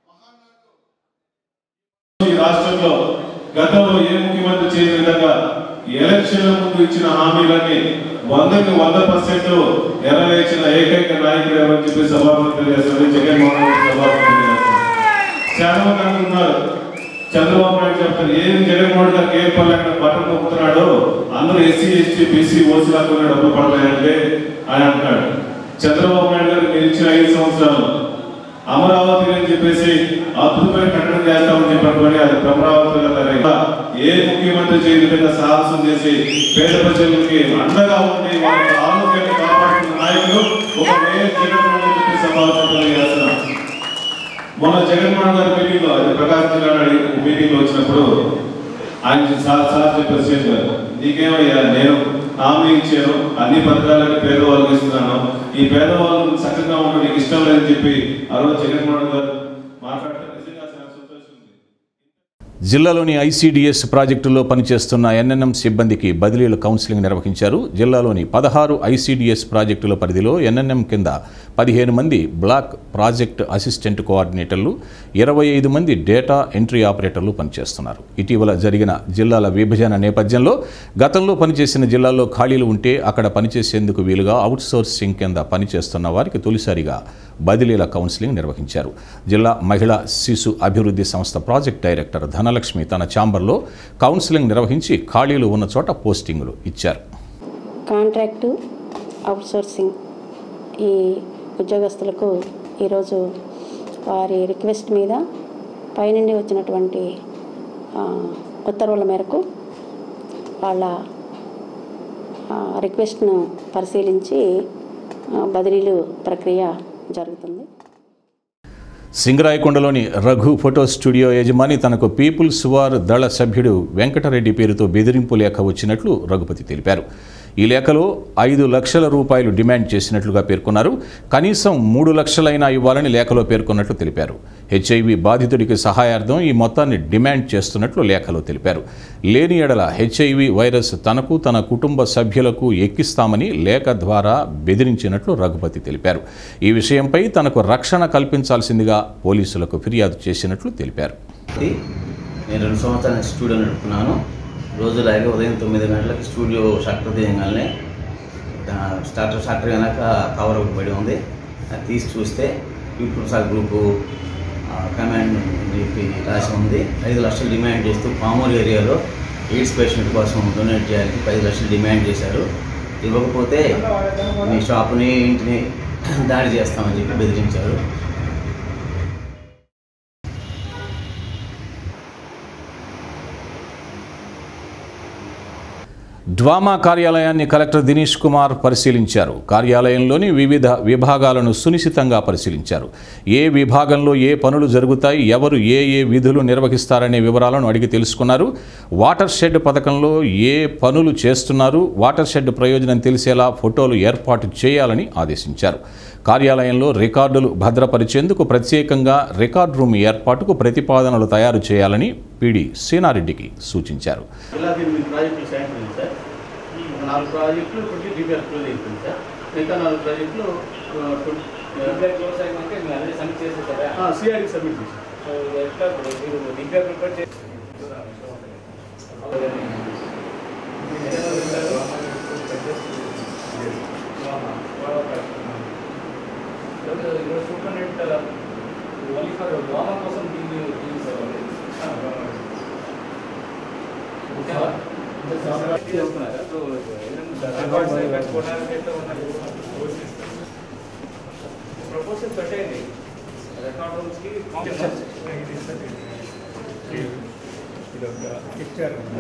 ఈ రాష్ట్రంలో గతంలో ఏ ముఖ్యమంత్రి చేయని విధంగా ఎలక్షన్ల ముందు ఇచ్చిన హామీలన్నీ వందకి వంద పర్సెంట్ నెరవేర్చిన ఏకైక నాయకుడు ఎవరని చెప్పి సభాపతి తెలియజేస్తుంది జగన్మోహన్ రెడ్డి సభాపతి తెలియజేస్తున్నారు చాలా మంది ఉన్నారు చంద్రబాబు నాయుడు చెప్తారు ఏం జగన్మోహన్ గారికి ఏ పనులు అక్కడ బట్టలు నొక్కుతున్నాడు అందరూ ఎస్సీ ఎస్టీ బీసీ ఓసీలకు డబ్బులు పడతాయంటే ఆయన అంటున్నాడు చంద్రబాబు నాయుడు గారు మీరు ఇచ్చిన ఐదు సంవత్సరాలు అమరావతి అని చెప్పేసి అద్భుతమైన కట్టడం చేస్తామని చెప్పనుకొని అది అమరావతిగా తయారైంది. ఏ ముఖ్యమంత్రి చేయని విధంగా సాహసం చేసి పేద ప్రజలకి అండగా ఉండి వాళ్ళ ఆరోగ్యాన్ని కాపాడుతున్న నాయకులు ఒక మేయర్ జగన్మోహన్ రెడ్డి చెప్పి సభాపతులు చేస్తున్నాం మొన్న జగన్మోహన్ గారి మీటింగ్ లో అది ప్రకాశం జిల్లా మీటింగ్ లో వచ్చినప్పుడు ఆయన సార్ సార్ చెప్పారు సీఎం గారు నీకేమయ్యా నేను హామీ ఇచ్చాను అన్ని పథకాలకి పేదవాళ్ళకి ఇస్తున్నాను ఈ పేదవాళ్ళు చక్కగా ఉండడం నీకు ఇష్టం లేదని చెప్పి ఆ రోజు జగన్మోహన్ గారు మాట్లాడితే నిజంగా చాలా సంతోషం ఉంది. జిల్లాలోని ఐసీడీఎస్ ప్రాజెక్టులో పనిచేస్తున్న ఎన్ఎన్ఎం సిబ్బందికి బదిలీల కౌన్సిలింగ్ నిర్వహించారు జిల్లాలోని పదహారు ఐసీడీఎస్ ప్రాజెక్టుల పరిధిలో ఎన్ఎన్ఎం కింద పదిహేను మంది బ్లాక్ ప్రాజెక్ట్ అసిస్టెంట్ కోఆర్డినేటర్లు ఇరవై ఐదు మంది డేటా ఎంట్రీ ఆపరేటర్లు పనిచేస్తున్నారు ఇటీవల జరిగిన జిల్లాల విభజన నేపథ్యంలో గతంలో పనిచేసిన జిల్లాల్లో ఖాళీలు ఉంటే అక్కడ పనిచేసేందుకు వీలుగా అవుట్సోర్సింగ్ కింద పనిచేస్తున్న వారికి తొలిసారిగా బదిలీల కౌన్సిలింగ్ నిర్వహించారు జిల్లా మహిళా శిశు అభివృద్ధి సంస్థ ప్రాజెక్ట్ డైరెక్టర్ ధనలక్ష్మి తన ఛాంబర్లో కౌన్సిలింగ్ నిర్వహించి ఖాళీలు ఉన్న చోట పోస్టింగులు ఇచ్చారు కాంట్రాక్టు అవుట్సోర్సింగ్ ఈ ఉద్యోగస్తులకు ఈరోజు వారి రిక్వెస్ట్ మీద పైనుండి వచ్చినటువంటి ఆ, ఉత్తర్వుల మేరకు వాళ్ళ ఆ, రిక్వెస్ట్ను పరిశీలించి ఆ, బదిలీలు ప్రక్రియ జరుగుతుంది సింగరాయకొండలోని రఘు ఫోటో స్టూడియో యజమాని తనకు పీపుల్స్ వార్ దళ సభ్యుడు వెంకటరెడ్డి పేరుతో బెదిరింపు లేఖ వచ్చినట్లు రఘుపతి తెలిపారు ఈ లేఖలో ఐదు లక్షల రూపాయలు డిమాండ్ చేసినట్లుగా పేర్కొన్నారు కనీసం మూడు లక్షలైనా ఇవ్వాలని లేఖలో పేర్కొన్నట్లు తెలిపారు హెచ్ఐవి బాధితుడికి సహాయార్థం ఈ మొత్తాన్ని డిమాండ్ చేస్తున్నట్లు లేఖలో తెలిపారు లేని ఎడల హెచ్ఐవి వైరస్ తనకు తన కుటుంబ సభ్యులకు ఎక్కిస్తామని లేఖ ద్వారా బెదిరించినట్లు రఘుపతి తెలిపారు ఈ విషయంపై తనకు రక్షణ కల్పించాల్సిందిగా పోలీసులకు ఫిర్యాదు చేసినట్లు తెలిపారు నేను రెండు సంవత్సరాల స్టూడియో నడుపుతున్నాను రోజులాగే ఉదయం తొమ్మిది గంటలకు స్టూడియో షట్టర్ తీయగానే దా- స్టార్టర్ షట్టర్ వెనక కవర్ ఒకటి పడి ఉంది అది తీసి చూస్తే పీపుల్స్ ఆ గ్రూపు ఆ, కమాండ్ చెప్పి రాసి ఉంది ఐదు లక్షలు డిమాండ్ చేస్తూ పామూరు ఏరియాలో ఎయిడ్స్ పేషెంట్ కోసం డొనేట్ చేయాలని ఐదు లక్షలు డిమాండ్ చేశారు ఇవ్వకపోతే మీ షాపుని ఇంటిని దాడి చేస్తామని చెప్పి బెదిరించారు డ్వామా కార్యాలయాన్ని కలెక్టర్ దినేష్ కుమార్ పరిశీలించారు కార్యాలయంలోని వివిధ విభాగాలను సునిశితంగా పరిశీలించారు ఏ విభాగంలో ఏ పనులు జరుగుతాయి ఎవరు ఏ ఏ విధులు నిర్వహిస్తారనే వివరాలను అడిగి తెలుసుకున్నారు వాటర్ షెడ్ పథకంలో ఏ పనులు చేస్తున్నారు వాటర్ షెడ్ ప్రయోజనం తెలిసేలా ఫోటోలు ఏర్పాటు చేయాలని ఆదేశించారు కార్యాలయంలో రికార్డులు భద్రపరిచేందుకు ప్రత్యేకంగా రికార్డ్ రూమ్ ఏర్పాటుకు ప్రతిపాదనలు తయారు చేయాలని పీడీ సీనారెడ్డికి సూచించారు ఇలాగే మీ ప్రాజెక్టులు శాంక్షన్ అయింది సార్ ఒక నాలుగు ప్రాజెక్టులు ఇప్పటికీ డిపిఆర్ క్లోజ్ అయిపోయింది సార్ మిగతా నాలుగు ప్రాజెక్టులు డిపిఆర్ క్లోజ్ అయిందంటే మీరు అన్ని సబ్మిట్ చేసేసారా సిఆర్కి సబ్మిట్ చేశారు సో ఇది ఎట్లా ఇప్పుడు మీరు డిపిఆర్ ప్రిపేర్ చేసి సూపరింటెండెంట్ ఓన్లీ ఫర్ డ్రామా కోసం దీన్ని దీన్ని సార్ ప్రపోజల్ పెట్టండి రికార్డ్ రూమ్స్కి ఇచ్చారు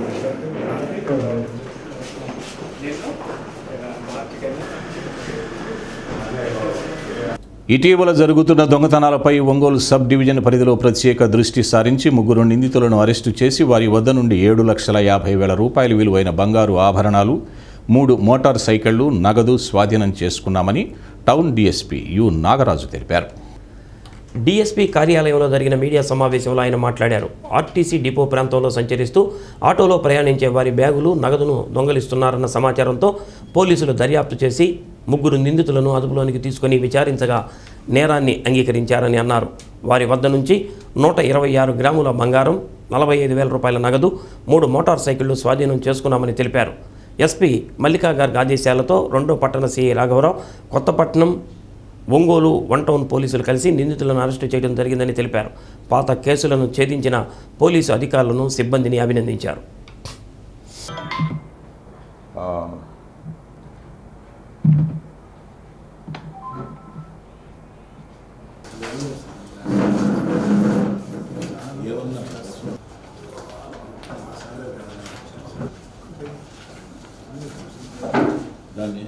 ఇటీవల జరుగుతున్న దొంగతనాలపై ఒంగోలు సబ్ డివిజన్ పరిధిలో ప్రత్యేక దృష్టి సారించి ముగ్గురు నిందితులను అరెస్టు చేసి వారి వద్ద నుండి ఏడు లక్షల యాభై వేల రూపాయలు విలువైన బంగారు ఆభరణాలు మూడు మోటార్ సైకిళ్లు నగదు స్వాధీనం చేసుకున్నామని టౌన్ డీఎస్పీ యు నాగరాజు తెలిపారు డీఎస్పీ కార్యాలయంలో జరిగిన మీడియా సమావేశంలో ఆయన మాట్లాడారు ఆర్టీసీ డిపో ప్రాంతంలో సంచరిస్తూ ఆటోలో ప్రయాణించే వారి బ్యాగులు నగదును దొంగలిస్తున్నారన్న సమాచారంతో పోలీసులు దర్యాప్తు చేసి ముగ్గురు నిందితులను అదుపులోనికి తీసుకుని విచారించగా నేరాన్ని అంగీకరించారని అన్నారు వారి వద్ద నుంచి నూట ఇరవై ఆరు గ్రాముల బంగారం నలభై ఐదు వేల రూపాయల నగదు మూడు మోటార్ సైకిళ్లు స్వాధీనం చేసుకున్నామని తెలిపారు ఎస్పీ మల్లికా గార్గ్ ఆదేశాలతో రెండో పట్టణ సీఐ రాఘవరావు కొత్తపట్నం ఒంగోలు వన్ టౌన్ పోలీసులు కలిసి నిందితులను అరెస్టు చేయడం జరిగిందని తెలిపారు పాత కేసులను ఛేదించిన పోలీసు అధికారులను సిబ్బందిని అభినందించారు దాన్ని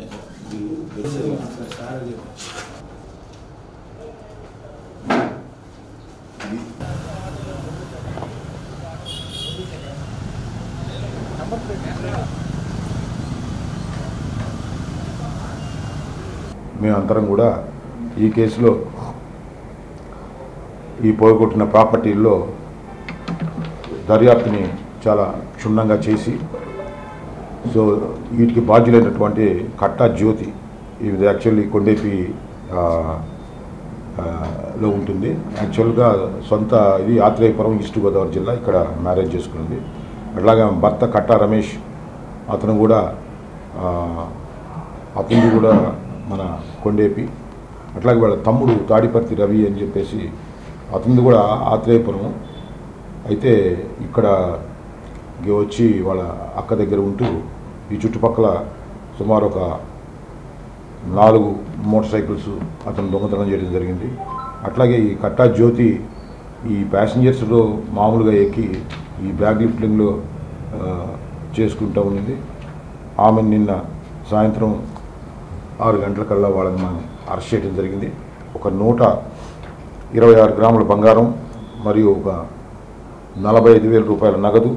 మేమందరం కూడా ఈ కేసులో ఈ పోగొట్టిన ప్రాపర్టీల్లో దర్యాప్తుని చాలా క్షుణ్ణంగా చేసి సో వీటికి బాధ్యులైనటువంటి కట్టా జ్యోతి ఇది యాక్చువల్లీ కొండేపి ఆ, ఆ, లో ఉంటుంది యాక్చువల్గా సొంత ఇది ఆత్రేయపురం ఈస్ట్ గోదావరి జిల్లా ఇక్కడ మ్యారేజ్ చేసుకున్నది అట్లాగే భర్త కట్టా రమేష్ అతను కూడా ఆ, అతను కూడా మన కొండేపి అట్లాగే వాళ్ళ తమ్ముడు తాడిపర్తి రవి అని చెప్పేసి అతనిది కూడా ఆత్రేయపురం అయితే ఇక్కడ ఇక వచ్చి వాళ్ళ అక్క దగ్గర ఉంటూ ఈ చుట్టుపక్కల సుమారు ఒక నాలుగు మోటార్ సైకిల్స్ అతను దొంగతనం చేయడం జరిగింది అట్లాగే ఈ కట్టా జ్యోతి ఈ ప్యాసింజర్స్లో మామూలుగా ఎక్కి ఈ బ్యాగ్ లిఫ్టింగ్లో ఆ, చేసుకుంటూ ఉన్నింది ఆమె నిన్న సాయంత్రం ఆరు గంటలకల్లా వాళ్ళని మనం అరెస్ట్ చేయడం జరిగింది ఒక నూట ఇరవై ఆరు గ్రాముల బంగారం మరియు ఒక నలభై ఐదు వేల రూపాయల నగదు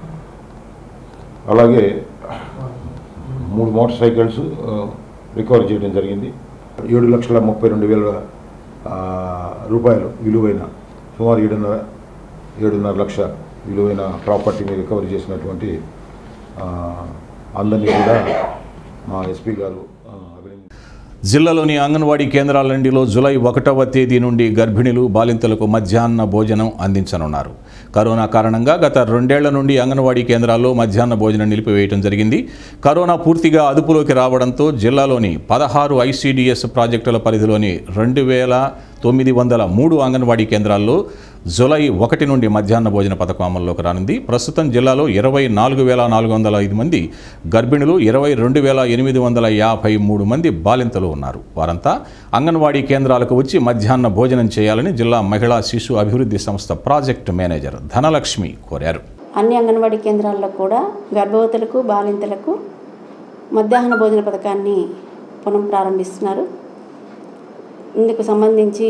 అలాగే మూడు మోటార్ సైకిల్స్ ఆ, రికవర్ చేయడం జరిగింది ఏడు లక్షల ముప్పై రెండు వేల ఆ, రూపాయలు విలువైన సుమారు ఏడున్నర ఏడున్నర లక్ష విలువైన ప్రాపర్టీని రికవరీ చేసినటువంటి ఆ, అందరినీ కూడా మా ఎస్పీ గారు ఆ, అభినందించారు జిల్లాలోని అంగన్వాడీ కేంద్రాల నుండిలో జులై ఒకటవ తేదీ నుండి గర్భిణులు బాలింతలకు మధ్యాహ్న భోజనం అందించనున్నారు కరోనా కారణంగా గత రెండేళ్ల నుండి అంగన్వాడీ కేంద్రాల్లో మధ్యాహ్న భోజనం నిలిపివేయడం జరిగింది కరోనా పూర్తిగా అదుపులోకి రావడంతో జిల్లాలోని పదహారు ఐసీడీఎస్ ప్రాజెక్టుల పరిధిలోని రెండు వేల తొమ్మిది వందల మూడు అంగన్వాడీ కేంద్రాల్లో జులై ఒకటి నుండి మధ్యాహ్న భోజన పథకం అమల్లోకి రానుంది ప్రస్తుతం జిల్లాలో ఇరవై నాలుగు వేల నాలుగు వందల ఐదు మంది గర్భిణులు ఇరవై రెండు వేల ఎనిమిది వందల యాభై మూడు మంది బాలింతలు ఉన్నారు వారంతా అంగన్వాడీ కేంద్రాలకు వచ్చి మధ్యాహ్న భోజనం చేయాలని జిల్లా మహిళా శిశు అభివృద్ధి సంస్థ ప్రాజెక్టు మేనేజర్ ధనలక్ష్మి కోరారు అన్ని అంగన్వాడీ కేంద్రాల్లో కూడా గర్భవతులకు బాలింతలకు మధ్యాహ్న భోజన పథకాన్ని పునః ప్రారంభిస్తున్నారు ఇందుకు సంబంధించి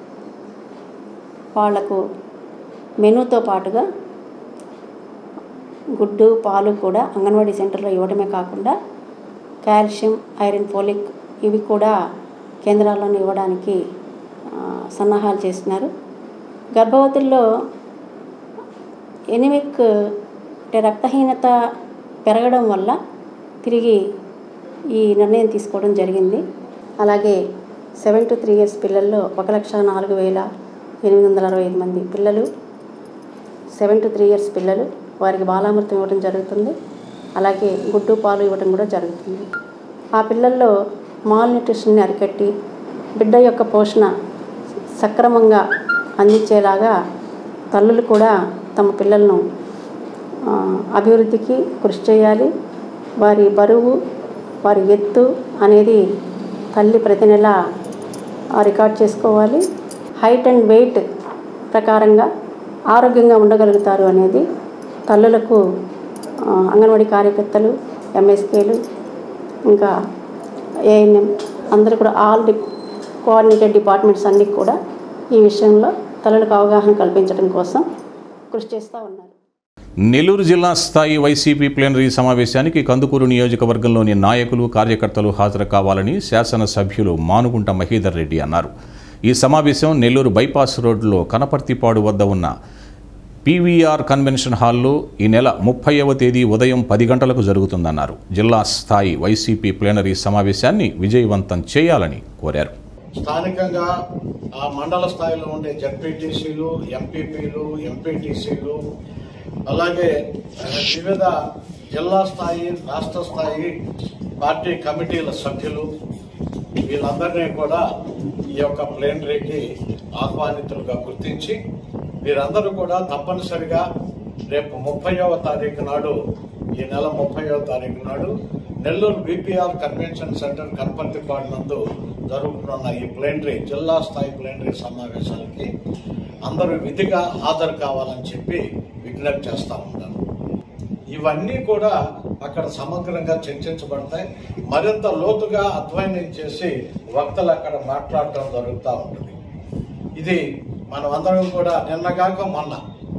వాళ్లకు మెనూతో పాటుగా గుడ్డు పాలు కూడా అంగన్వాడీ సెంటర్లో ఇవ్వడమే కాకుండా కాల్షియం ఐరన్ ఫోలిక్ ఇవి కూడా కేంద్రాల్లోనే ఇవ్వడానికి ఆ, సన్నాహాలు చేస్తున్నారు గర్భవతుల్లో ఎనిమిక్ అంటే రక్తహీనత పెరగడం వల్ల తిరిగి ఈ నిర్ణయం తీసుకోవడం జరిగింది అలాగే సెవెన్ టు త్రీ ఇయర్స్ పిల్లల్లో ఒక లక్ష నాలుగు వేల ఎనిమిది వందల అరవై ఐదు మంది పిల్లలు సెవెన్ టు త్రీ ఇయర్స్ పిల్లలు వారికి బాలామృతం ఇవ్వడం జరుగుతుంది అలాగే గుడ్డు పాలు ఇవ్వడం కూడా జరుగుతుంది ఆ పిల్లల్లో మాల్ న్యూట్రిషన్ని అరికట్టి బిడ్డ యొక్క పోషణ సక్రమంగా అందించేలాగా తల్లులు కూడా తమ పిల్లలను ఆ, అభివృద్ధికి కృషి చేయాలి వారి బరువు వారి ఎత్తు అనేది తల్లి ప్రతి నెల ఆ, రికార్డ్ చేసుకోవాలి హైట్ అండ్ వెయిట్ ప్రకారంగా ఆరోగ్యంగా ఉండగలుగుతారు అనేది తల్లులకు ఆ, అంగన్వాడీ కార్యకర్తలు ఎంఎస్కేలు ఇంకా ఏఎన్ఎం అందరూ కూడా ఆల్ డి కోఆర్డినేటెడ్ డిపార్ట్మెంట్స్ అన్నీ కూడా ఈ విషయంలో తల్లులకు అవగాహన కల్పించడం కోసం కృషి చేస్తూ ఉన్నారు నెల్లూరు జిల్లా స్థాయి వైసీపీ ప్లీనరీ సమావేశానికి కందుకూరు నియోజకవర్గంలోని నాయకులు కార్యకర్తలు హాజరు కావాలని శాసనసభ్యులు మానుగుంట మహీధర్ రెడ్డి అన్నారు ఈ సమావేశం నెల్లూరు బైపాస్ రోడ్లో కనపర్తిపాడు వద్ద ఉన్న పీవీఆర్ కన్వెన్షన్ హాల్లో ఈ నెల ముప్పైవ తేదీ ఉదయం పది గంటలకు జరుగుతుందన్నారు జిల్లా స్థాయి వైసీపీ ప్లీనరీ సమావేశాన్ని విజయవంతం చేయాలని కోరారు స్థానికంగా ఆ మండల స్థాయిలో ఉండే జడ్పీటీసీలు ఎంపీపీలు ఎంపీటీసీలు అలాగే ఆ, వివిధ జిల్లా స్థాయి రాష్ట్ర స్థాయి పార్టీ కమిటీల సభ్యులు వీళ్ళందరినీ కూడా ఈ యొక్క ప్లేనరీకి ఆహ్వానితులుగా గుర్తించి వీరందరూ కూడా తప్పనిసరిగా రేపు ముప్పైవ తారీఖు నాడు ఈ నెల ముప్పైవ తారీఖు నాడు Nellore BPR convention centre Kanaparthipadu నందు జరుగుతున్న ఈ ప్లేనరీ జిల్లా స్థాయి ప్లేనరీ సమావేశాలకి అందరూ విధిగా హాజరు కావాలని చెప్పి విజ్ఞప్తి చేస్తా ఉంటాను ఇవన్నీ కూడా అక్కడ సమగ్రంగా చర్చించబడతాయి మరింత లోతుగా అధ్యయనం చేసి వక్తలు అక్కడ మాట్లాడటం జరుగుతూ ఉంటుంది ఇది మనం అందరం కూడా నిన్నగాక మొన్న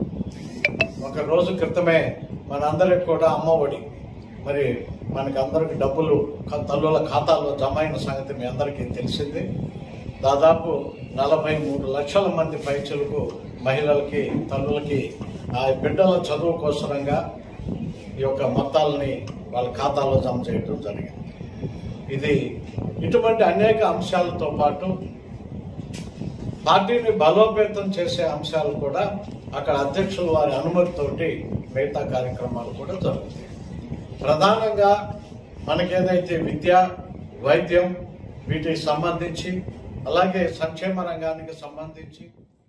ఒక రోజు క్రితమే మనందరికి కూడా అమ్మఒడి మరి మనకి అందరికి డబ్బులు క- తల్లుల ఖాతాల్లో జమ అయిన సంగతి మీ అందరికీ తెలిసింది దాదాపు నలభై మూడు లక్షల మంది పైచలకు మహిళలకి తల్లులకి ఆ బిడ్డల చదువు కోసరంగా ఈ యొక్క మొత్తాలని వాళ్ళ ఖాతాలో జమ చేయడం జరిగింది ఇది ఇటువంటి అనేక అంశాలతో పాటు పార్టీని బలోపేతం చేసే అంశాలు కూడా అక్కడ అధ్యక్షుల వారి అనుమతితోటి మిగతా కార్యక్రమాలు కూడా జరుగుతాయి ప్రధానంగా మనకేదైతే విద్య వైద్యం వీటికి సంబంధించి అలాగే సంక్షేమ రంగానికి సంబంధించి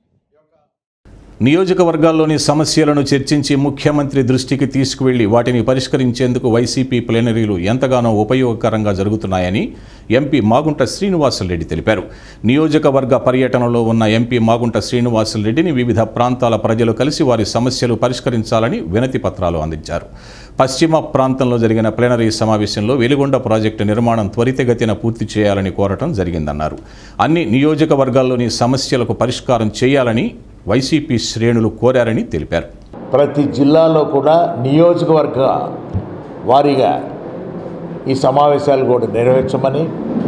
నియోజకవర్గాల్లోని సమస్యలను చర్చించి ముఖ్యమంత్రి దృష్టికి తీసుకువెళ్లి వాటిని పరిష్కరించేందుకు వైసీపీ ప్లేనరీలు ఎంతగానో ఉపయోగకరంగా జరుగుతున్నాయని ఎంపీ మాగుంట శ్రీనివాసరెడ్డి తెలిపారు నియోజకవర్గ పర్యటనలో ఉన్న ఎంపీ మాగుంట శ్రీనివాసరెడ్డిని వివిధ ప్రాంతాల ప్రజలు కలిసి వారి సమస్యలు పరిష్కరించాలని వినతి పత్రాలు అందించారు పశ్చిమ ప్రాంతంలో జరిగిన ప్లేనరీ సమావేశంలో వెలుగొండ ప్రాజెక్టు నిర్మాణం త్వరితగతిన పూర్తి చేయాలని కోరటం జరిగిందన్నారు అన్ని నియోజకవర్గాల్లోని సమస్యలకు పరిష్కారం చేయాలని వైసీపీ శ్రేణులు కోరారని తెలిపారు ప్రతి జిల్లాలో కూడా నియోజకవర్గ వారీగా ఈ సమావేశాలు కూడా నెరవేర్చమని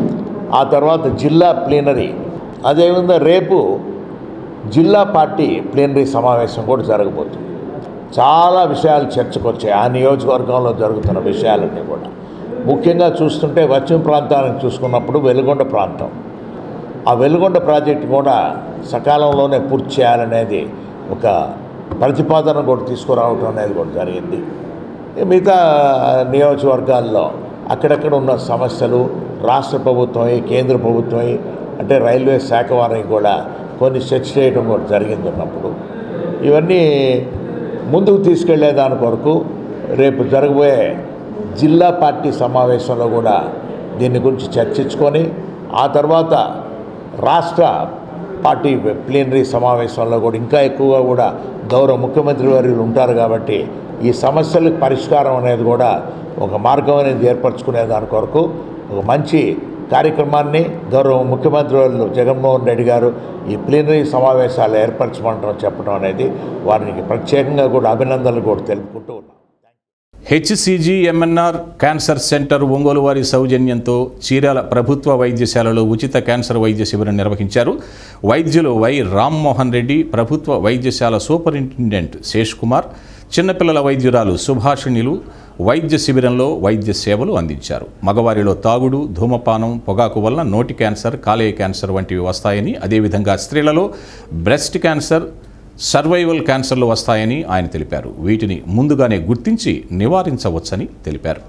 ఆ తర్వాత జిల్లా ప్లీనరీ అదేవిధంగా రేపు జిల్లా పార్టీ ప్లీనరీ సమావేశం కూడా జరగబోతుంది చాలా విషయాలు చర్చకు వచ్చాయి ఆ నియోజకవర్గంలో జరుగుతున్న విషయాలన్నీ కూడా ముఖ్యంగా చూస్తుంటే పశ్చిమ ప్రాంతానికి చూసుకున్నప్పుడు వెలుగొండ ప్రాంతం ఆ వెలుగొండ ప్రాజెక్టు కూడా సకాలంలోనే పూర్తి చేయాలనేది ఒక ప్రతిపాదన కూడా తీసుకురావటం అనేది కూడా జరిగింది మిగతా నియోజకవర్గాల్లో అక్కడక్కడ ఉన్న సమస్యలు రాష్ట్ర ప్రభుత్వం కేంద్ర ప్రభుత్వం అంటే రైల్వే శాఖ వారికి కూడా కొన్ని చర్చ చేయడం కూడా జరిగింది ఉన్నప్పుడు ఇవన్నీ ముందుకు తీసుకెళ్లే దాని కొరకు రేపు జరగబోయే జిల్లా పార్టీ సమావేశంలో కూడా దీని గురించి చర్చించుకొని ఆ తర్వాత రాష్ట్ర పార్టీ ప్లీనరీ సమావేశంలో కూడా ఇంకా ఎక్కువగా కూడా గౌరవ ముఖ్యమంత్రి వర్యులు ఉంటారు కాబట్టి ఈ సమస్యలకు పరిష్కారం అనేది కూడా ఒక మార్గం అనేది ఏర్పరచుకునే దాని కొరకు ఒక మంచి కార్యక్రమాన్ని గౌరవ ముఖ్యమంత్రి వాళ్ళు జగన్మోహన్ రెడ్డి గారు ఈ ప్లీనరీ సమావేశాలు ఏర్పరచమంటాం చెప్పడం అనేది వారికి ప్రత్యేకంగా కూడా అభినందనలు కూడా తెలుపుకుంటూ ఉన్నాం HCG MNR cancer centre Ongole వారి సౌజన్యంతో చీరాల ప్రభుత్వ వైద్యశాలలో ఉచిత క్యాన్సర్ వైద్య శిబిరం నిర్వహించారు వైద్యులు వై రామ్మోహన్ రెడ్డి ప్రభుత్వ వైద్యశాల సూపరింటెండెంట్ శేష్ కుమార్ చిన్నపిల్లల వైద్యురాలు సుభాషిణిలు వైద్య శిబిరంలో వైద్య సేవలు అందించారు మగవారిలో తాగుడు ధూమపానం పొగాకు వలన నోటి క్యాన్సర్ కాలేయ క్యాన్సర్ వంటివి వస్తాయని అదేవిధంగా స్త్రీలలో బ్రెస్ట్ క్యాన్సర్ సర్వైవల్ క్యాన్సర్లు వస్తాయని ఆయన తెలిపారు వీటిని ముందుగానే గుర్తించి నివారించవచ్చని తెలిపారు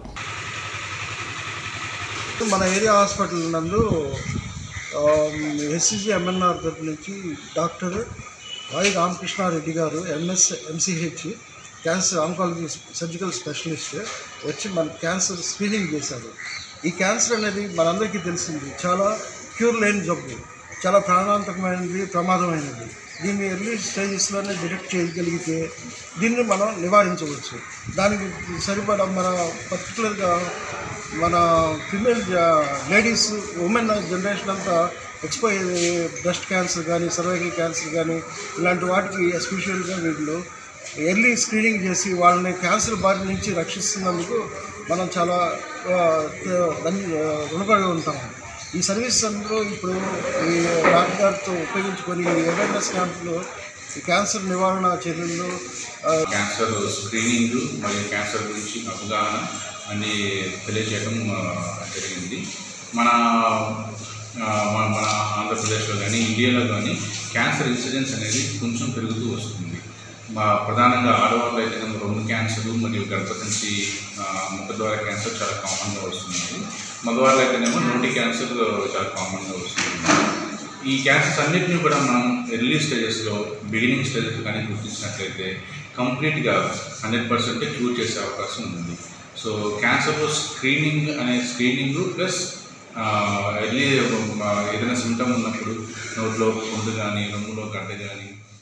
మన ఏరియా హాస్పిటల్ నందు ఎస్సీజీ ఎంఎన్ఆర్ తరపు నుంచి డాక్టర్ వై రామకృష్ణారెడ్డి గారు MS MCH cancer oncology surgical specialist వచ్చి మన క్యాన్సర్ స్క్రీనింగ్ చేశారు ఈ క్యాన్సర్ అనేది మనందరికీ తెలిసింది చాలా క్యూర్ లేని జబ్బు చాలా ప్రాణాంతకమైనది ప్రమాదమైనది దీన్ని ఎర్లీ స్టేజెస్లోనే డిటెక్ట్ చేయగలిగితే దీన్ని మనం నివారించవచ్చు దానికి సరిపడా మన పర్టికులర్గా మన ఫిమేల్ లేడీస్ ఉమెన్ జనరేషన్ అంతా ఎక్స్పోజ్ బ్రెస్ట్ క్యాన్సర్ కానీ సర్వైకల్ క్యాన్సర్ కానీ ఇలాంటి వాటికి ఎస్పెషల్గా వీళ్ళు ఎర్లీ స్క్రీనింగ్ చేసి వాళ్ళని క్యాన్సర్ బారి నుంచి రక్షిస్తున్నందుకు మనం చాలా ఆ, ధన్య రుణపడి ఉంటాం ఈ సర్వీస్ అందరూ ఇప్పుడు ఈ డాక్టర్ గారితో ఉపయోగించుకొని ఈ అవేర్నెస్ క్యాంపులు ఈ క్యాన్సర్ నివారణ చర్యలు ఆ, క్యాన్సర్ స్క్రీనింగ్ మరియు క్యాన్సర్ గురించి అవగాహన అన్ని తెలియజేయడం ఆ, జరిగింది మన ఆ, మన మన ఆంధ్రప్రదేశ్లో కానీ ఇండియాలో కానీ క్యాన్సర్ ఇన్సిడెన్స్ అనేది కొంచెం పెరుగుతూ వస్తుంది మా ప్రధానంగా ఆడవాళ్ళు అయితే కనుక రొమ్ము క్యాన్సర్ మరియు గర్భసంచి ఆ, ముఖద్వార క్యాన్సర్ చాలా కామన్గా వస్తుంది మగవాళ్ళు అయితేనేమో నోటి క్యాన్సర్ చాలా కామన్గా వస్తుంది ఈ క్యాన్సర్స్ అన్నిటిని కూడా మనం ఎర్లీ స్టేజెస్లో బిగినింగ్ స్టేజెస్ కానీ గుర్తించినట్లయితే కంప్లీట్గా హండ్రెడ్ పర్సెంట్ క్యూర్ చేసే అవకాశం ఉంది సో క్యాన్సర్లో స్క్రీనింగ్ అనే స్క్రీనింగ్ ప్లస్ ఎర్లీ ఏదైనా సిమ్టమ్ ఉన్నప్పుడు నోట్లో పొందు కానీ రొమ్ములో గడ్డ కానీ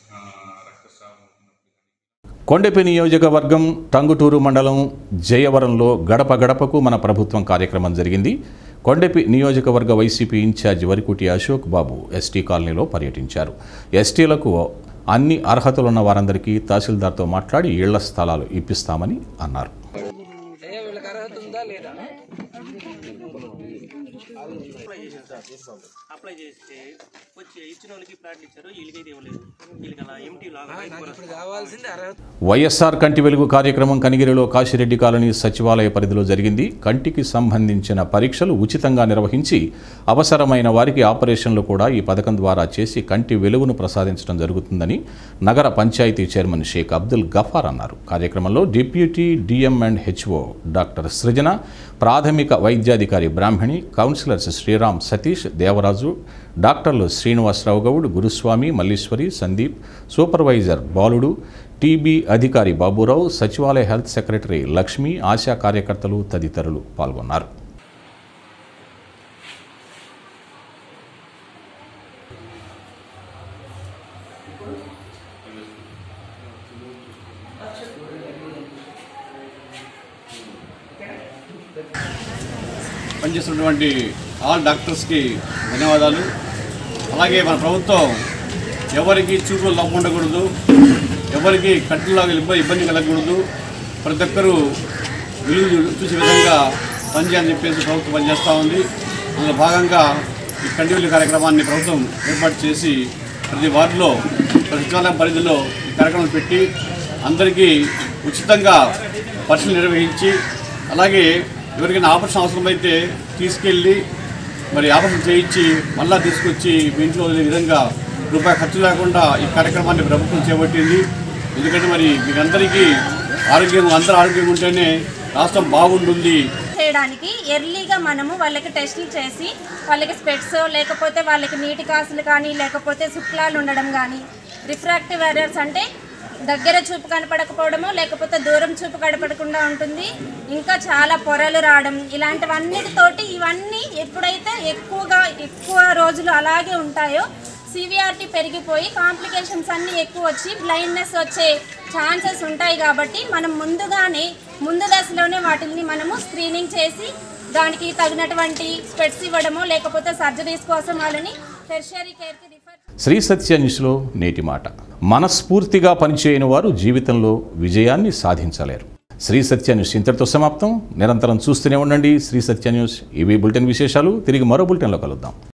కొండపి నియోజకవర్గం టంగుటూరు మండలం జయవరంలో గడప గడపకు మన ప్రభుత్వం కార్యక్రమం జరిగింది కొండపి నియోజకవర్గ YCP incharge Varikuti Ashok Babu ST కాలనీలో పర్యటించారు ఎస్టీలకు అన్ని అర్హతలున్న వారందరికీ తహసీల్దార్తో మాట్లాడి ఇళ్ల స్థలాలు ఇప్పిస్తామని అన్నారు అప్లై చేస్తే వచ్చి ఇచ్చిన వాళ్ళకి ప్లాట్లు ఇచ్చారు వీళ్ళకైతే ఇవ్వలేదు వీళ్ళకి అలా ఎంటీ లాగా ఇప్పుడు కావాల్సింది అర్హత వైఎస్ఆర్ కంటి వెలుగు కార్యక్రమం కనిగిరిలో కాశిరెడ్డి కాలనీ సచివాలయ పరిధిలో జరిగింది కంటికి సంబంధించిన పరీక్షలు ఉచితంగా నిర్వహించి అవసరమైన వారికి ఆపరేషన్లు కూడా ఈ పథకం ద్వారా చేసి కంటి వెలుగును ప్రసాదించడం జరుగుతుందని నగర పంచాయతీ చైర్మన్ షేక్ అబ్దుల్ గఫార్ అన్నారు కార్యక్రమంలో deputy DM and HO doctor Srujana ప్రాథమిక వైద్యాధికారి బ్రాహ్మణి కౌన్సిలర్స్ శ్రీరామ్ సతీష్ దేవరాజు డాక్టర్లు శ్రీనివాసరావు గౌడ్ గురుస్వామి మల్లీశ్వరి సందీప్ సూపర్వైజర్ బాలుడు టీబీ అధికారి బాబురావు సచివాలయ హెల్త్ సెక్రటరీ లక్ష్మి ఆశా కార్యకర్తలు తదితరులు పాల్గొన్నారు పనిచేస్తున్నటువంటి ఆల్ డాక్టర్స్కి ధన్యవాదాలు అలాగే మన ప్రభుత్వం ఎవరికి చూపులు లోపం ఉండకూడదు ఎవరికి కట్టులో ఇబ్బంది ఇబ్బంది కలగకూడదు ప్రతి ఒక్కరూ విలువ చూసే విధంగా పనిచేయాలని చెప్పేసి ప్రభుత్వం పనిచేస్తూ ఉంది అందులో భాగంగా ఈ కంటివెల్లి కార్యక్రమాన్ని ప్రభుత్వం ఏర్పాటు చేసి ప్రతి వార్డులో ప్రతి సచివాలయం పరిధిలో ఈ కార్యక్రమం పెట్టి అందరికీ ఉచితంగా పరీక్షలు నిర్వహించి అలాగే ఎవరికైనా ఆపరేషన్ అవసరమైతే తీసుకెళ్ళి మరి ఆపరేషన్ చేయించి మళ్ళా తీసుకొచ్చి మీ ఇంట్లో వదిలే విధంగా రూపాయి ఖర్చు లేకుండా ఈ కార్యక్రమాన్ని ప్రభుత్వం చేపట్టింది ఎందుకంటే మరి మీకందరికీ ఆరోగ్యం అందరూ ఆరోగ్యంగా ఉంటేనే రాష్ట్రం బాగుంటుంది చేయడానికి ఎర్లీగా మనము వాళ్ళకి టెస్టులు చేసి వాళ్ళకి స్పెట్స్ లేకపోతే వాళ్ళకి నీటి కాసులు కానీ లేకపోతే శుక్లాలు ఉండడం కానీ రిఫ్రాక్టివ్ ఎర్రర్స్ అంటే దగ్గర చూపు కనపడకపోవడము లేకపోతే దూరం చూపు కనపడకుండా ఉంటుంది ఇంకా చాలా పొరలు రావడం ఇలాంటివన్నిటితోటి ఇవన్నీ ఎప్పుడైతే ఎక్కువగా ఎక్కువ రోజులు అలాగే ఉంటాయో సివిఆర్టీ పెరిగిపోయి కాంప్లికేషన్స్ అన్నీ ఎక్కువ వచ్చి బ్లైండ్నెస్ వచ్చే ఛాన్సెస్ ఉంటాయి కాబట్టి మనం ముందుగానే ముందు దశలోనే వాటిని మనము స్క్రీనింగ్ చేసి దానికి తగినటువంటి స్పెట్స్ ఇవ్వడము లేకపోతే సర్జరీస్ కోసం వాళ్ళని టెర్షరీ కేర్కి రిఫర్ శ్రీ సత్య న్యూస్లో నేటి మాట మనస్ఫూర్తిగా పనిచేయని వారు జీవితంలో విజయాన్ని సాధించలేరు శ్రీ సత్య న్యూస్ ఇంతటితో సమాప్తం నిరంతరం చూస్తూనే ఉండండి శ్రీ సత్య న్యూస్ ఇవి బులెటిన్ విశేషాలు తిరిగి మరో బులెటిన్లో కలుద్దాం